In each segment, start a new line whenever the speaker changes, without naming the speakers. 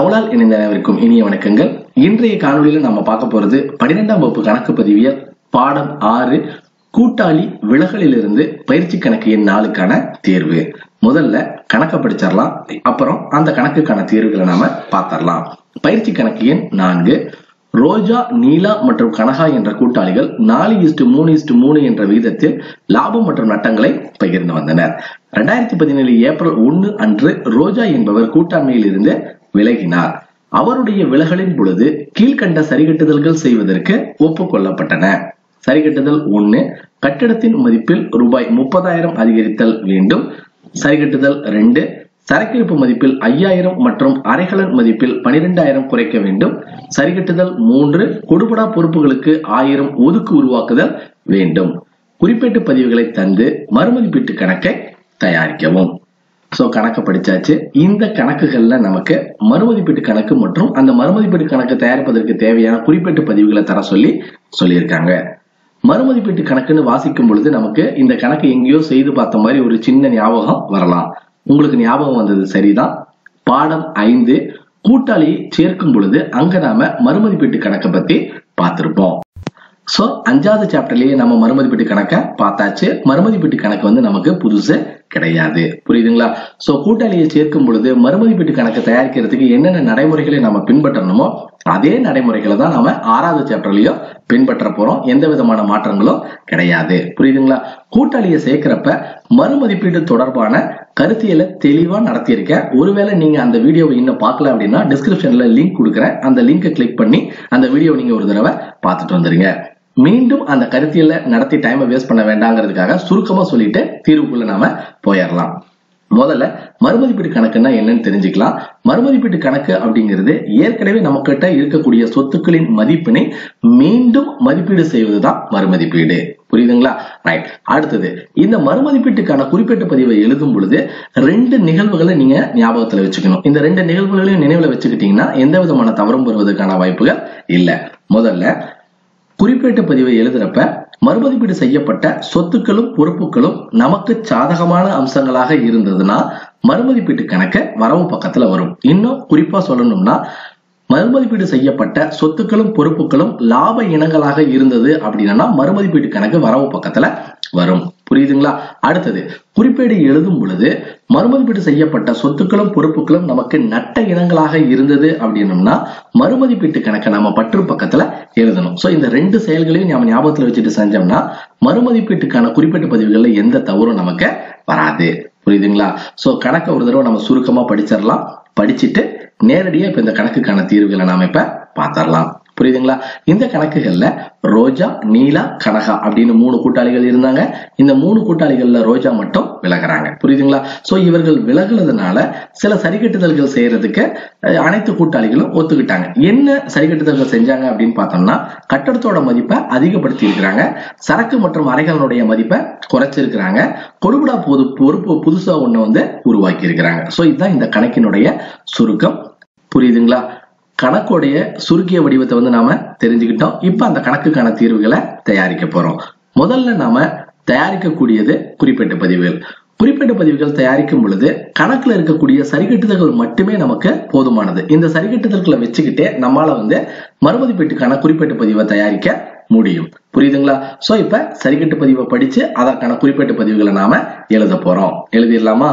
தமிழால் இணைந்த அனைவருக்கும் இனிய வணக்கங்கள் இன்றைய காணொளியில நம்ம பார்க்க போறது பன்னிரெண்டாம் வகுப்பு கணக்கு பதிவியல் பாடம் ஆறு கூட்டாளி விலகலிலிருந்து பயிற்சி கணக்கு எண் நாலுக்கான தேர்வு முதல்ல கணக்கை படிச்சிடலாம் அப்புறம் அந்த கணக்குக்கான தீர்வுகளை நாம பார்த்தரலாம் பயிற்சி கணக்கு எண் நான்கு ரோஜா நீலா மற்றும் கனகா என்ற கூட்டாளிகள் நாலு இஸ்டு மூணு இஸ்டு மூணு என்ற விகிதத்தில் லாபம் மற்றும் நட்டங்களை பகிர்ந்து வந்தனர் ரெண்டாயிரத்தி பதினேழு ஏப்ரல் ஒன்னு அன்று ரோஜா என்பவர் கூட்டாண்மையில் இருந்து விலகினார் அவருடைய விலகலின் பொழுது கீழ்கண்ட சரிகட்டுதல்கள் செய்வதற்கு ஒப்புக்கொள்ளப்பட்டன சரிகட்டுதல் ஒன்னு கட்டிடத்தின் மதிப்பில் ரூபாய் முப்பதாயிரம் அதிகரித்தல் வேண்டும் சரிகட்டுதல் ரெண்டு சரக்கிருப்பு மதிப்பில் ஐயாயிரம் மற்றும் அரைகலன் மதிப்பில் பனிரெண்டாயிரம் குறைக்க வேண்டும் சரிகட்டுதல் மூன்று கொடுபடா பொறுப்புகளுக்கு ஆயிரம் ஒதுக்கு உருவாக்குதல் வேண்டும் குறிப்பேட்டு பதிவுகளை தந்து மறுமதிப்பீட்டு கணக்கை தயாரிக்கவும் சோ கணக்கு படிச்சாச்சு இந்த கணக்குகள்ல நமக்கு மறுமதிப்பீட்டு கணக்கு மற்றும் அந்த மறுமதிப்பீட்டு கணக்கு தயாரிப்பதற்கு தேவையான குறிப்பேட்டு பதிவுகளை தர சொல்லி சொல்லியிருக்காங்க மறுமதிப்பீட்டு கணக்குன்னு வாசிக்கும் பொழுது நமக்கு இந்த கணக்கு எங்கேயோ செய்து பார்த்த மாதிரி ஒரு சின்ன ஞாபகம் வரலாம் உங்களுக்கு ஞாபகம் வந்தது சரிதான் பாடம் ஐந்து கூட்டாளியை சேர்க்கும் பொழுது அங்க நாம மறுமதிப்பீட்டு கணக்கை பத்தி பார்த்திருப்போம் சோ அஞ்சாவது சாப்டர்லயே நம்ம மறுமதிப்பீட்டு கணக்கை பார்த்தாச்சு மறுமதிப்பீட்டு கணக்கு வந்து நமக்கு புதுசு கிடையாது புரியுதுங்களா சோ கூட்டாளியை சேர்க்கும் பொழுது மறுமதிப்பீட்டு கணக்கு தயாரிக்கிறதுக்கு என்னென்ன நடைமுறைகளை நம்ம பின்பற்றணுமோ அதே நடைமுறைகளை தான் நாம ஆறாவது சாப்டர்லயும் பின்பற்ற போறோம் எந்த விதமான மாற்றங்களும் கிடையாது புரியுதுங்களா கூட்டாளியை சேர்க்கிறப்ப மறுமதிப்பீடு தொடர்பான கருத்தியலை தெளிவா நடத்தியிருக்கேன் ஒருவேளை நீங்க அந்த வீடியோவை இன்னும் பார்க்கல அப்படின்னா டிஸ்கிரிப்ஷன்ல லிங்க் கொடுக்குறேன் அந்த லிங்கை கிளிக் பண்ணி அந்த வீடியோ நீங்க ஒரு தடவை பார்த்துட்டு வந்துருங்க மீண்டும் அந்த கருத்தியல நடத்தி டைமை வேஸ்ட் பண்ண வேண்டாங்கிறதுக்காக சுருக்கமா சொல்லிட்டு தீர்வுக்குள்ள நாம போயிடலாம் முதல்ல மறுமதிப்பீட்டு கணக்குன்னா என்னன்னு தெரிஞ்சுக்கலாம் மறுமதிப்பீட்டு கணக்கு அப்படிங்கிறது ஏற்கனவே நம்ம கிட்ட இருக்கக்கூடிய சொத்துக்களின் மதிப்பினை மீண்டும் மதிப்பீடு செய்வதுதான் மறுமதிப்பீடு புரியுதுங்களா ரைட் அடுத்தது இந்த மறுமதிப்பீட்டுக்கான குறிப்பிட்ட பதிவை எழுதும் பொழுது ரெண்டு நிகழ்வுகளை நீங்க ஞாபகத்துல வச்சுக்கணும் இந்த ரெண்டு நிகழ்வுகளையும் நினைவுல வச்சுக்கிட்டீங்கன்னா எந்த விதமான தவறும் வருவதற்கான வாய்ப்புகள் இல்ல முதல்ல குறிப்பேட்டு பதிவை எழுதுறப்ப மறுமதிப்பீடு செய்யப்பட்ட சொத்துக்களும் பொறுப்புகளும் நமக்கு சாதகமான அம்சங்களாக இருந்ததுன்னா மறுமதிப்பீட்டு கணக்கு வரவு பக்கத்துல வரும் இன்னும் குறிப்பா சொல்லணும்னா மறுமதிப்பீடு செய்யப்பட்ட சொத்துக்களும் பொறுப்புகளும் லாப இனங்களாக இருந்தது அப்படின்னா மறுமதிப்பீட்டு கணக்கு வரவு பக்கத்துல வரும் புரியுதுங்களா அடுத்தது குறிப்பேடு எழுதும் பொழுது மறுமதிப்பீடு செய்யப்பட்ட சொத்துக்களும் பொறுப்புகளும் நமக்கு நட்ட இனங்களாக இருந்தது அப்படின்னம்னா மறுமதிப்பீட்டு கணக்கை நம்ம பற்று பக்கத்துல எழுதணும் சோ இந்த ரெண்டு செயல்களையும் நம்ம ஞாபகத்துல வச்சுட்டு செஞ்சோம்னா மறுமதிப்பீட்டுக்கான குறிப்பிட்ட பதிவுகள்ல எந்த தவறும் நமக்கு வராது புரியுதுங்களா சோ கணக்கை ஒரு தடவை நம்ம சுருக்கமா படிச்சிடலாம் படிச்சுட்டு நேரடியா இப்ப இந்த கணக்குக்கான தீர்வுகளை நாம இப்ப பார்த்தரலாம் புரியுதுங்களா இந்த கணக்குகள்ல ரோஜா நீலா கனகா அப்படின்னு மூணு கூட்டாளிகள் இருந்தாங்க இந்த மூணு கூட்டாளிகள்ல ரோஜா மட்டும் விலகுறாங்க புரியுதுங்களா சோ இவர்கள் விலகுனதுனால சில சரிகட்டுதல்கள் செய்யறதுக்கு அனைத்து கூட்டாளிகளும் ஒத்துக்கிட்டாங்க என்ன சரிகட்டுதல்கள் செஞ்சாங்க அப்படின்னு பார்த்தோம்னா கட்டடத்தோட மதிப்பை அதிகப்படுத்தி இருக்கிறாங்க சரக்கு மற்றும் அறைகளுடைய மதிப்பை குறைச்சிருக்கிறாங்க கொடுபடா பொது பொறுப்பு புதுசா ஒண்ணு வந்து உருவாக்கி இருக்கிறாங்க சோ இதுதான் இந்த கணக்கினுடைய சுருக்கம் புரியுதுங்களா கணக்குடைய சுருக்கிய வடிவத்தை வந்து நாம தெரிஞ்சுக்கிட்டோம் இப்ப அந்த கணக்குக்கான தீர்வுகளை தயாரிக்க போறோம் முதல்ல நாம தயாரிக்கக்கூடியது குறிப்பிட்ட பதிவுகள் குறிப்பிட்ட பதிவுகள் தயாரிக்கும் பொழுது கணக்குல இருக்கக்கூடிய சரிகட்டுதல்கள் மட்டுமே நமக்கு போதுமானது இந்த சரிகட்டுதல்களை வச்சுக்கிட்டே நம்மால வந்து மறுமதிப்பீட்டுக்கான குறிப்பிட்ட பதிவை தயாரிக்க முடியும் புரியுதுங்களா சோ இப்ப சரிகட்டு பதிவை படிச்சு அதற்கான குறிப்பிட்ட பதிவுகளை நாம எழுத போறோம் எழுதிடலாமா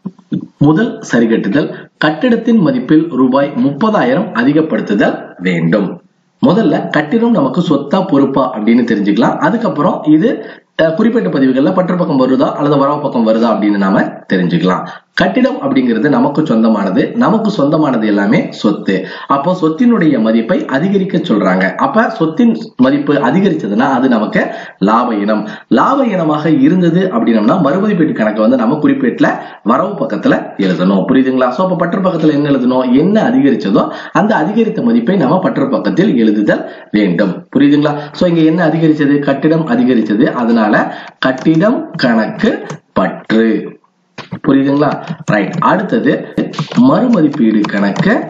முதல் சரிகட்டுதல் கட்டிடத்தின் மதிப்பில் ரூபாய் முப்பதாயிரம் அதிகப்படுத்துதல் வேண்டும் முதல்ல கட்டிடம் நமக்கு சொத்தா பொறுப்பா அப்படின்னு தெரிஞ்சுக்கலாம் அதுக்கப்புறம் இது குறிப்பிட்ட பதிவுகள்ல பற்று பக்கம் வருதா அல்லது வரவு பக்கம் வருதா அப்படின்னு நாம தெரிஞ்சுக்கலாம் கட்டிடம் அப்படிங்கிறது நமக்கு சொந்தமானது நமக்கு சொந்தமானது எல்லாமே சொத்து அப்போ சொத்தினுடைய மதிப்பை அதிகரிக்க சொல்றாங்க அப்ப சொத்தின் மதிப்பு அதிகரிச்சதுன்னா அது நமக்கு லாப இனம் லாப இனமாக இருந்தது அப்படின்னம்னா மறுமதிப்பீட்டு கணக்கு வந்து நம்ம குறிப்பிட்டுல வரவு பக்கத்துல எழுதணும் புரியுதுங்களா சோ அப்ப பற்று பக்கத்துல என்ன எழுதணும் என்ன அதிகரிச்சதோ அந்த அதிகரித்த மதிப்பை நம்ம பற்று பக்கத்தில் எழுதுதல் வேண்டும் புரியுதுங்களா சோ இங்க என்ன அதிகரிச்சது கட்டிடம் அதிகரிச்சது அதனால கட்டிடம் கணக்கு பற்று புரியுதுங்களா ரைட் அடுத்தது மறுமதிப்பீடு கணக்க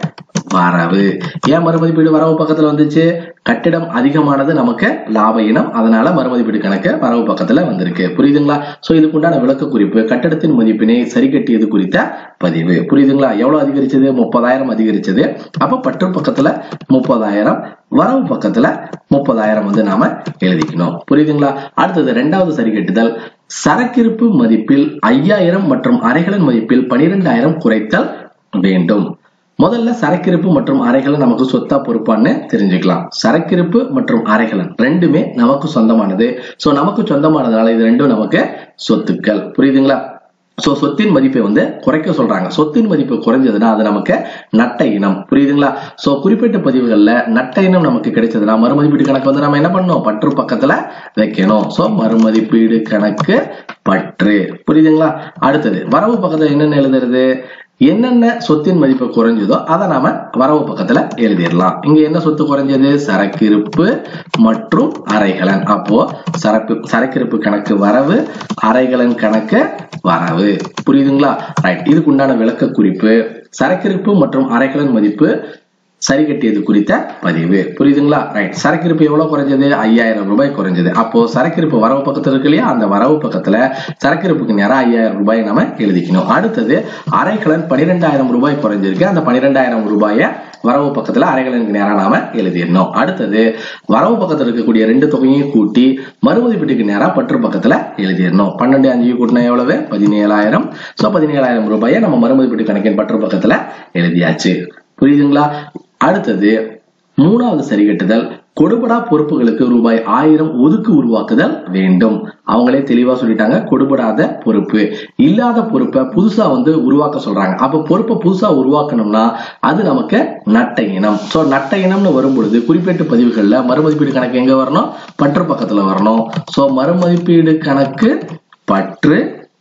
வரவு ஏன் மறுமதிப்பீடு வரவு பக்கத்துல வந்துச்சு கட்டிடம் அதிகமானது நமக்கு லாப இனம் அதனால மறுமதிப்பீடு கணக்கு வரவு பக்கத்துல வந்திருக்கு புரியுதுங்களா சோ இதுக்குண்டான விளக்க குறிப்பு கட்டடத்தின் மதிப்பினை சரி கட்டியது குறித்த பதிவு புரியுதுங்களா எவ்வளவு அதிகரிச்சது முப்பதாயிரம் அதிகரிச்சது அப்ப பற்று பக்கத்துல முப்பதாயிரம் வரவு பக்கத்துல முப்பதாயிரம் வந்து நாம எழுதிக்கணும் புரியுதுங்களா அடுத்தது ரெண்டாவது சரி கட்டுதல் சரக்கிருப்பு மதிப்பில் ஐயாயிரம் மற்றும் அறைகளின் மதிப்பில் பனிரெண்டாயிரம் குறைத்தல் வேண்டும் முதல்ல சரக்கிருப்பு மற்றும் அறைகளை நமக்கு சொத்தா பொறுப்பான்னு தெரிஞ்சுக்கலாம் சரக்கிருப்பு மற்றும் அறைகளன் ரெண்டுமே நமக்கு சொந்தமானது சோ நமக்கு சொந்தமானதுனால இது ரெண்டும் நமக்கு சொத்துக்கள் புரியுதுங்களா சோ சொத்தின் மதிப்பை வந்து குறைக்க சொல்றாங்க சொத்தின் மதிப்பு குறைஞ்சதுன்னா அது நமக்கு நட்ட இனம் புரியுதுங்களா சோ குறிப்பிட்ட பதிவுகள்ல நட்ட இனம் நமக்கு கிடைச்சதுன்னா மறுமதிப்பீடு கணக்கு வந்து நம்ம என்ன பண்ணணும் பற்று பக்கத்துல வைக்கணும் சோ மறுமதிப்பீடு கணக்கு பற்று புரியுதுங்களா அடுத்தது வரவு பக்கத்துல என்னென்ன எழுதுறது என்னென்ன சொத்தின் மதிப்பு குறைஞ்சதோ அதை நாம வரவு பக்கத்துல எழுதிடலாம் இங்க என்ன சொத்து குறைஞ்சது சரக்கிருப்பு மற்றும் அறைகலன் அப்போ சரக்கு சரக்கிருப்பு கணக்கு வரவு அறைகலன் கணக்கு வரவு புரியுதுங்களா ரைட் இதுக்கு உண்டான விளக்க குறிப்பு சரக்கிருப்பு மற்றும் அறைகலன் மதிப்பு சரி கட்டியது குறித்த பதிவு புரியுதுங்களா ரைட் சரக்கிருப்பு எவ்வளவு குறைஞ்சது ஐயாயிரம் ரூபாய் குறைஞ்சது அப்போ சரக்கிருப்பு வரவு பக்கத்துல இருக்கு இல்லையா அந்த வரவு பக்கத்துல சரக்கிருப்புக்கு நேரம் ஐயாயிரம் ரூபாய் நம்ம எழுதிக்கணும் அடுத்தது அரைக்கலன் பனிரெண்டாயிரம் ரூபாய் குறைஞ்சிருக்கு அந்த பனிரெண்டாயிரம் ரூபாய வரவு பக்கத்துல அரைக்கலனுக்கு நேரம் நாம எழுதிடணும் அடுத்தது வரவு பக்கத்துல இருக்கக்கூடிய ரெண்டு தொகையும் கூட்டி மறுமதிப்பீட்டுக்கு நேரா பற்று பக்கத்துல எழுதிடணும் பன்னெண்டு அஞ்சு கூட்டினா எவ்வளவு பதினேழாயிரம் சோ பதினேழாயிரம் ரூபாயை நம்ம மறுமதிப்பீட்டு கணக்கின் பற்று பக்கத்துல எழுதியாச்சு புரியுதுங்களா அடுத்தது மூணாவது சரிகட்டுதல் கொடுபடா பொறுப்புகளுக்கு ரூபாய் ஆயிரம் ஒதுக்கு உருவாக்குதல் வேண்டும் அவங்களே தெளிவா சொல்லிட்டாங்க கொடுபடாத பொறுப்பு இல்லாத பொறுப்பை புதுசா வந்து உருவாக்க சொல்றாங்க அப்ப பொறுப்பை புதுசா உருவாக்கணும்னா அது நமக்கு நட்ட இனம் சோ நட்ட இனம்னு வரும் பொழுது குறிப்பிட்ட பதிவுகள்ல மறுமதிப்பீடு கணக்கு எங்க வரணும் பற்று பக்கத்துல வரணும் சோ மறுமதிப்பீடு கணக்கு பற்று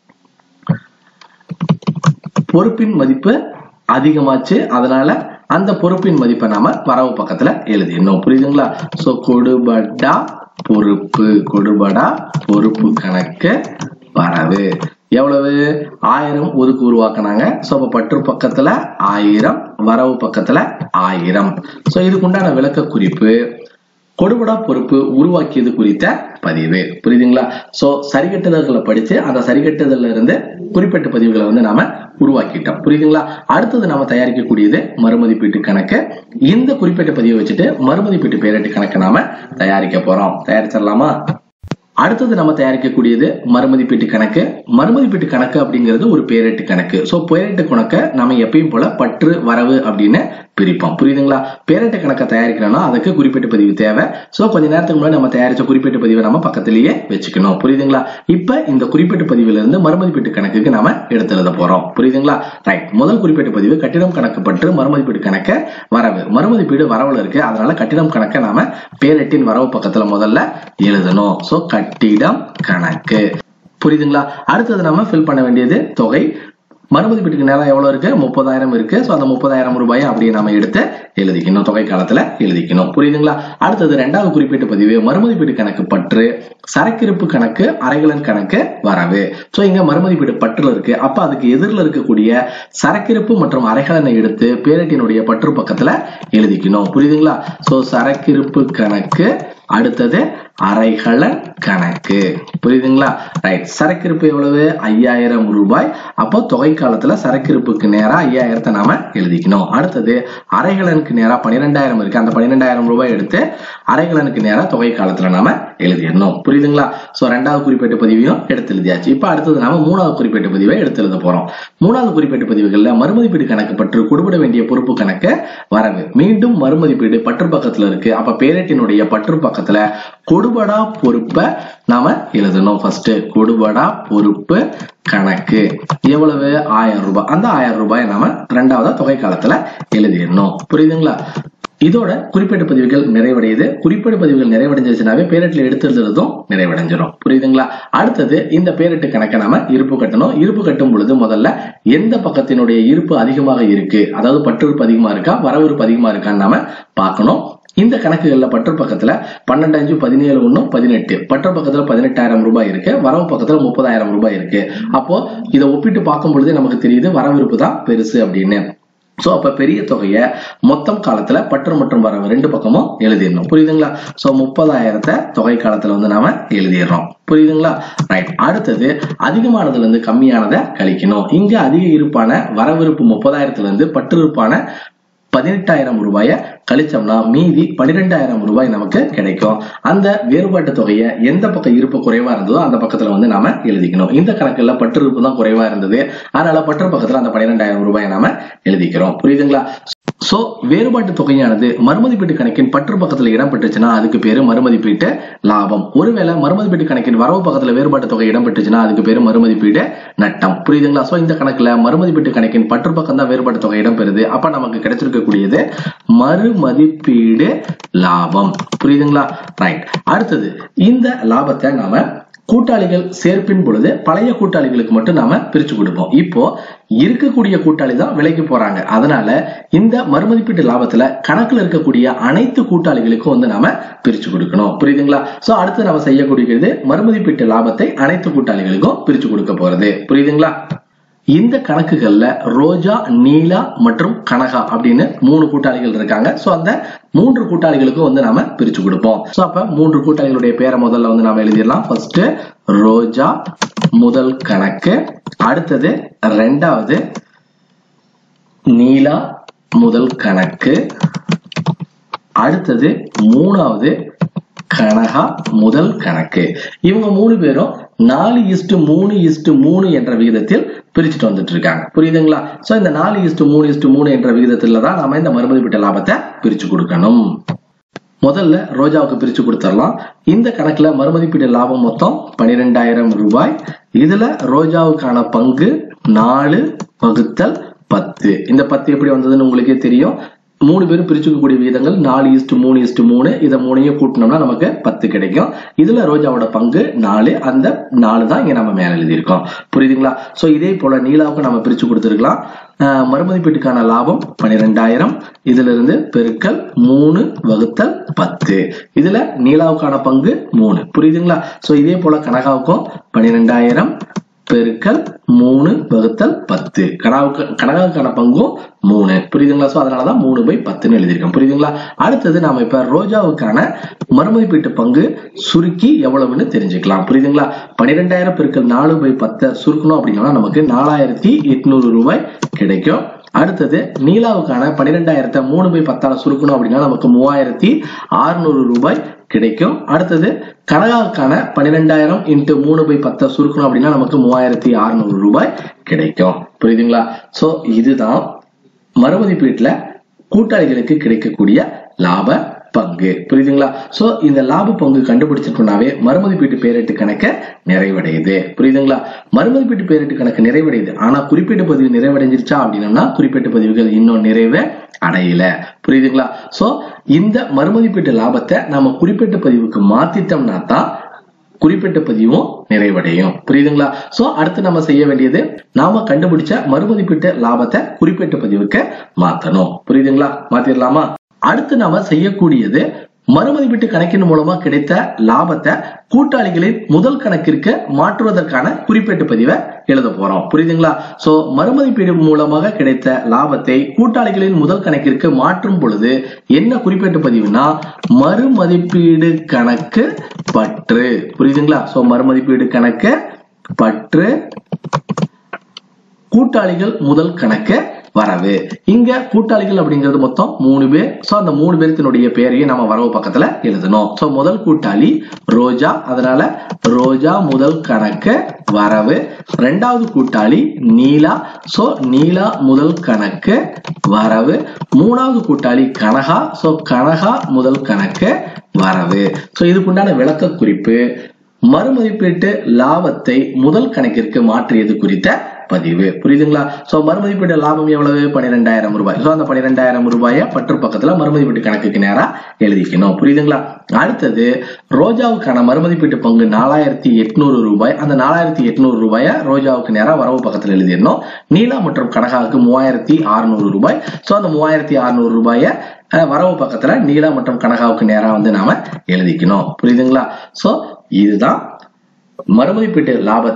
பொறுப்பின் மதிப்பு அதிகமாச்சு அதனால அந்த பொறுப்பின் மதிப்பை நாம வரவு பக்கத்துல எழுதிடணும் புரியுதுங்களா சோ கொடுபடா பொறுப்பு கொடுபடா பொறுப்பு கணக்கு வரவு எவ்வளவு ஆயிரம் ஒதுக்கு உருவாக்குனாங்க சோ அப்ப பற்று பக்கத்துல ஆயிரம் வரவு பக்கத்துல ஆயிரம் சோ இதுக்கு உண்டான விளக்க குறிப்பு கொடுபடா பொறுப்பு உருவாக்கியது குறித்த பதிவு புரியுதுங்களா சோ சரிகட்டுதல்களை படிச்சு அந்த சரிகட்டுதல்ல இருந்து குறிப்பிட்ட பதிவுகளை வந்து நாம உருவாக்கிட்டோம் புரியுதுங்களா அடுத்தது நாம தயாரிக்கக்கூடியது மறுமதிப்பீட்டு கணக்கு இந்த குறிப்பிட்ட பதிவை வச்சுட்டு மறுமதிப்பீட்டு பேரட்டு கணக்கு நாம தயாரிக்க போறோம் தயாரிச்சிடலாமா அடுத்தது நம்ம தயாரிக்கக்கூடியது மறுமதிப்பீட்டு கணக்கு மறுமதிப்பீட்டு கணக்கு அப்படிங்கிறது ஒரு பேரெட்டு கணக்கு சோ பேரெட்டு கணக்கை நம்ம எப்பயும் போல பற்று வரவு அப்படின்னு பிரிப்போம் புரியுதுங்களா பேரெட்டு கணக்கை தயாரிக்கணும்னா அதுக்கு குறிப்பிட்ட பதிவு தேவை சோ கொஞ்ச நேரத்துக்கு முன்னாடி நம்ம தயாரிச்ச குறிப்பிட்ட பதிவை நம்ம பக்கத்திலேயே வச்சுக்கணும் புரியுதுங்களா இப்ப இந்த குறிப்பிட்ட பதிவுல இருந்து மறுமதிப்பீட்டு கணக்குக்கு நாம எடுத்து எழுத போறோம் புரியுதுங்களா ரைட் முதல் குறிப்பிட்ட பதிவு கட்டிடம் கணக்கு பற்று மறுமதிப்பீடு கணக்க வரவு மறுமதிப்பீடு வரவுல இருக்கு அதனால கட்டிடம் கணக்கை நாம பேரெட்டின் வரவு பக்கத்துல முதல்ல எழுதணும் சோ கட்டிடம் கணக்கு புரியுதுங்களா அடுத்தது நம்ம ஃபில் பண்ண வேண்டியது தொகை மறுமதிப்பீட்டுக்கு நேரம் எவ்வளவு இருக்கு முப்பதாயிரம் இருக்கு சோ அந்த முப்பதாயிரம் ரூபாயை அப்படியே நம்ம எடுத்து எழுதிக்கணும் தொகை காலத்துல எழுதிக்கணும் புரியுதுங்களா அடுத்தது ரெண்டாவது குறிப்பிட்ட பதிவு மறுமதிப்பீடு கணக்கு பற்று சரக்கிருப்பு கணக்கு அரைகலன் கணக்கு வரவு சோ இங்க மறுமதிப்பீடு பற்றுல இருக்கு அப்ப அதுக்கு எதிரில் இருக்கக்கூடிய சரக்கிருப்பு மற்றும் அரைகலனை எடுத்து பேரட்டினுடைய பற்று பக்கத்துல எழுதிக்கணும் புரியுதுங்களா சோ சரக்கிருப்பு கணக்கு அடுத்தது அரைகலன் கணக்கு புரியுதுங்களா ரைட் சரக்கிருப்பு எவ்வளவு ஐயாயிரம் ரூபாய் அப்போ தொகை காலத்துல சரக்கிருப்புக்கு நேரா ஐயாயிரத்தை நாம எழுதிக்கணும் அடுத்தது அரைகலனுக்கு நேரா பன்னிரெண்டாயிரம் இருக்கு அந்த பன்னிரெண்டாயிரம் ரூபாய் எடுத்து அரைகலனுக்கு நேரா தொகை காலத்துல நாம எழுதிடணும் புரியுதுங்களா சோ ரெண்டாவது குறிப்பிட்ட பதிவையும் எடுத்து எழுதியாச்சு இப்ப அடுத்தது நாம மூணாவது குறிப்பிட்ட பதிவை எடுத்து எழுத போறோம் மூணாவது குறிப்பிட்ட பதிவுகள்ல மறுமதிப்பீடு கணக்கு பற்று கொடுபட வேண்டிய பொறுப்பு கணக்கு வரவு மீண்டும் மறுமதிப்பீடு பற்று பக்கத்துல இருக்கு அப்ப பேரட்டினுடைய பற்று பக்கத்துல கொடுபடா பொறுப்பை நாம எழுதணும் ஃபர்ஸ்ட் கொடுபடா பொறுப்பு கணக்கு எவ்வளவு ஆயிரம் ரூபாய் அந்த ஆயிரம் ரூபாய் நாம ரெண்டாவது தொகை காலத்துல எழுதிடணும் புரியுதுங்களா இதோட குறிப்பிட்ட பதிவுகள் நிறைவடையுது குறிப்பிட்ட பதிவுகள் நிறைவடைஞ்சிருச்சுனாவே பேரட்டில் எடுத்து எழுதுறதும் நிறைவடைஞ்சிடும் புரியுதுங்களா அடுத்தது இந்த பேரட்டு கணக்கை நாம இருப்பு கட்டணும் இருப்பு கட்டும் பொழுது முதல்ல எந்த பக்கத்தினுடைய இருப்பு அதிகமாக இருக்கு அதாவது பற்றுறுப்பு அதிகமா இருக்கா வரவுறுப்பு அதிகமா இருக்கான்னு நாம பார்க்கணும் இந்த கணக்குகள்ல பற்று பக்கத்துல பன்னெண்டு அஞ்சு பதினேழு ஒண்ணு பதினெட்டு பற்று பக்கத்துல பதினெட்டாயிரம் ரூபாய் இருக்கு வரவு பக்கத்துல முப்பதாயிரம் ரூபாய் இருக்கு அப்போ இதை ஒப்பிட்டு பார்க்கும் பொழுது நமக்கு தெரியுது வரவிருப்பு தான் பெருசு அப்படின்னு சோ அப்ப பெரிய தொகையை மொத்தம் காலத்துல பற்று மற்றும் வரவு ரெண்டு பக்கமும் எழுதிடணும் புரியுதுங்களா சோ முப்பதாயிரத்தை தொகை காலத்துல வந்து நாம எழுதிடுறோம் புரியுதுங்களா ரைட் அடுத்தது அதிகமானதுல இருந்து கம்மியானதை கழிக்கணும் இங்க அதிக இருப்பான வரவிருப்பு முப்பதாயிரத்துல இருந்து பற்று இருப்பான பதினெட்டாயிரம் ரூபாயை கழிச்சோம்னா மீதி பன்னிரெண்டாயிரம் ரூபாய் நமக்கு கிடைக்கும் அந்த வேறுபாட்டு தொகையை எந்த பக்கம் இருப்பு குறைவா இருந்ததோ அந்த பக்கத்துல வந்து நாம எழுதிக்கணும் இந்த கணக்குல பற்று இருப்பு தான் குறைவா இருந்தது அதனால பற்று பக்கத்துல அந்த பன்னிரெண்டாயிரம் ரூபாயை நாம எழுதிக்கிறோம் புரியுதுங்களா சோ வேறுபாட்டு தொகையானது மறுமதிப்பீட்டு கணக்கின் பற்று பக்கத்துல இடம் பெற்றுச்சுன்னா அதுக்கு பேரு மறுமதிப்பீட்டு லாபம் ஒருவேளை மறுமதிப்பீட்டு கணக்கின் வரவு பக்கத்துல வேறுபாட்டு தொகை இடம் பெற்றுச்சுன்னா அதுக்கு பேரு மறுமதிப்பீடு நட்டம் புரியுதுங்களா சோ இந்த கணக்குல மறுமதிப்பீட்டு கணக்கின் பற்று பக்கம் தான் வேறுபாட்டு தொகை இடம் பெறுது அப்ப நமக்கு கிடைச்சிருக்கக்கூடியது மறுமதிப்பீடு லாபம் புரியுதுங்களா ரைட் அடுத்தது இந்த லாபத்தை நாம கூட்டாளிகள் சேர்ப்பின் பொழுது பழைய கூட்டாளிகளுக்கு மட்டும் நாம பிரிச்சு கொடுப்போம் இப்போ இருக்கக்கூடிய கூட்டாளி தான் விலைக்கு போறாங்க அதனால இந்த மறுமதிப்பீட்டு லாபத்துல கணக்குல இருக்கக்கூடிய அனைத்து கூட்டாளிகளுக்கும் வந்து நாம பிரிச்சு கொடுக்கணும் புரியுதுங்களா சோ அடுத்து நம்ம செய்யக்கூடியது மறுமதிப்பீட்டு லாபத்தை அனைத்து கூட்டாளிகளுக்கும் பிரிச்சு கொடுக்க போறது புரியுதுங்களா இந்த கணக்குகள்ல ரோஜா நீலா மற்றும் கனகா அப்படின்னு மூணு கூட்டாளிகள் இருக்காங்க சோ அந்த மூன்று கூட்டாளிகளுக்கும் வந்து நாம பிரிச்சு கொடுப்போம் சோ அப்ப மூன்று கூட்டாளிகளுடைய பேரை முதல்ல வந்து நாம எழுதிடலாம் ஃபர்ஸ்ட் ரோஜா முதல் கணக்கு அடுத்தது ரெண்டாவது நீலா முதல் கணக்கு அடுத்தது மூணாவது கனகா முதல் கணக்கு இவங்க மூணு பேரும் நாலு இஸ்டு மூணு இஸ்டு மூணு என்ற விகிதத்தில் பிரிச்சுட்டு வந்துட்டு இருக்காங்க புரியுதுங்களா சோ இந்த நாலு இஸ்டு மூணு இஸ்டு மூணு என்ற விகிதத்துல தான் நாம இந்த மறுமதிப்பீட்டு லாபத்தை பிரிச்சு கொடுக்கணும் முதல்ல ரோஜாவுக்கு பிரிச்சு கொடுத்துடலாம் இந்த கணக்குல மறுமதிப்பீடு லாபம் மொத்தம் பனிரெண்டாயிரம் ரூபாய் இதுல ரோஜாவுக்கான பங்கு நாலு வகுத்தல் பத்து இந்த பத்து எப்படி வந்ததுன்னு உங்களுக்கே தெரியும் மூணு பேரும் பிரிச்சுக்கக்கூடிய விகிதங்கள் நாலு இஸ்டு மூணு இஸ்டு மூணு இதை மூணையும் கூட்டினோம்னா நமக்கு பத்து கிடைக்கும் இதுல ரோஜாவோட பங்கு நாலு அந்த நாலு தான் இங்க நம்ம மேல எழுதியிருக்கோம் புரியுதுங்களா சோ இதே போல நீலாவுக்கு நம்ம பிரிச்சு கொடுத்துருக்கலாம் மறுமதிப்பீட்டுக்கான லாபம் பன்னிரெண்டாயிரம் இதுல இருந்து பெருக்கல் மூணு வகுத்தல் பத்து இதுல நீலாவுக்கான பங்கு மூணு புரியுதுங்களா சோ இதே போல கனகாவுக்கும் பன்னிரெண்டாயிரம் பெருக்கல் மூணு வகுத்தல் பத்து கனவுக்கு கனகாவுக்கான பங்கும் மூணு புரியுதுங்களா சோ அதனாலதான் மூணு பை பத்துன்னு எழுதியிருக்கோம் புரியுதுங்களா அடுத்தது நாம இப்ப ரோஜாவுக்கான மறுமதிப்பீட்டு பங்கு சுருக்கி எவ்வளவுன்னு தெரிஞ்சுக்கலாம் புரியுதுங்களா பன்னிரெண்டாயிரம் பெருக்கல் நாலு பை பத்தை சுருக்கணும் அப்படின்னா நமக்கு நாலாயிரத்தி எட்நூறு ரூபாய் கிடைக்கும் அடுத்தது நீலாவுக்கான பன்னிரெண்டாயிரத்தை மூணு பை பத்தால சுருக்கணும் அப்படின்னா நமக்கு மூவாயிரத்தி அறுநூறு ரூபாய் கிடைக்கும் அடுத்தது கனகாவுக்கான பன்னிரெண்டாயிரம் இன்ட்டு மூணு பை பத்தை சுருக்கணும் அப்படின்னா நமக்கு மூவாயிரத்தி அறுநூறு ரூபாய் கிடைக்கும் புரியுதுங்களா சோ இதுதான் மறுமதிப்பீட்டுல கூட்டாளிகளுக்கு கிடைக்கக்கூடிய லாப பங்கு புரியுதுங்களா சோ இந்த லாப பங்கு கண்டுபிடிச்சிட்டோம்னாவே மறுமதிப்பீட்டு பேரிட்டு கணக்க நிறைவடையுது புரியுதுங்களா மறுமதிப்பீட்டு பேரிட்டு கணக்கு நிறைவடையுது ஆனா குறிப்பீட்டு பதிவு நிறைவடைஞ்சிருச்சா அப்படின்னா குறிப்பீட்டு பதிவுகள் இன்னும் நிறைவே அடையல புரியுதுங்களா சோ இந்த மறுமதிப்பீட்டு லாபத்தை நம்ம குறிப்பிட்ட பதிவுக்கு மாத்திட்டோம்னா தான் குறிப்பிட்ட பதிவும் நிறைவடையும் புரியுதுங்களா சோ அடுத்து நம்ம செய்ய வேண்டியது நாம கண்டுபிடிச்ச மறுமதிப்பீட்டு லாபத்தை குறிப்பிட்ட பதிவுக்கு மாத்தணும் புரியுதுங்களா மாத்திரலாமா அடுத்து நாம செய்யக்கூடியது மறுமதிப்பீட்டு கணக்கின் மூலமா கிடைத்த லாபத்தை கூட்டாளிகளின் முதல் கணக்கிற்கு மாற்றுவதற்கான குறிப்பீட்டு பதிவை எழுத போறோம் புரியுதுங்களா சோ மறுமதிப்பீடு மூலமாக கிடைத்த லாபத்தை கூட்டாளிகளின் முதல் கணக்கிற்கு மாற்றும் பொழுது என்ன குறிப்பீட்டு பதிவுனா மறுமதிப்பீடு கணக்கு பற்று புரியுதுங்களா சோ மறுமதிப்பீடு கணக்கு பற்று கூட்டாளிகள் முதல் கணக்கு வரவு இங்க கூட்டாளிகள் அப்படிங்கிறது மொத்தம் மூணு பேர் சோ அந்த மூணு பேர்த்தினுடைய பேரையும் நம்ம வரவு பக்கத்துல எழுதணும் சோ முதல் கூட்டாளி ரோஜா அதனால ரோஜா முதல் கணக்கு வரவு ரெண்டாவது கூட்டாளி நீலா சோ நீலா முதல் கணக்கு வரவு மூணாவது கூட்டாளி கனகா சோ கனகா முதல் கணக்கு வரவு சோ இதுக்குண்டான விளக்க குறிப்பு மறுமதிப்பீட்டு லாபத்தை முதல் கணக்கிற்கு மாற்றியது குறித்த பதிவு புரியுதுங்களா சோ மறுமதிப்பீட்டு லாபம் எவ்வளவு பன்னிரெண்டாயிரம் ரூபாய் சோ அந்த பன்னிரெண்டாயிரம் ரூபாய பற்று பக்கத்துல மறுமதிப்பீட்டு கணக்குக்கு நேரா எழுதிக்கணும் புரியுதுங்களா அடுத்தது ரோஜாவுக்கான மறுமதிப்பீட்டு பங்கு நாலாயிரத்தி எட்நூறு ரூபாய் அந்த நாலாயிரத்தி எட்நூறு ரூபாய ரோஜாவுக்கு நேரா வரவு பக்கத்துல எழுதிடணும் நீலா மற்றும் கனகாவுக்கு மூவாயிரத்தி அறுநூறு ரூபாய் சோ அந்த மூவாயிரத்தி அறுநூறு ரூபாய வரவு பக்கத்துல நீலா மற்றும் கனகாவுக்கு நேரா வந்து நாம எழுதிக்கணும் புரியுதுங்களா சோ இதுதான் மறுமதிப்பீட்டு லாபத்தை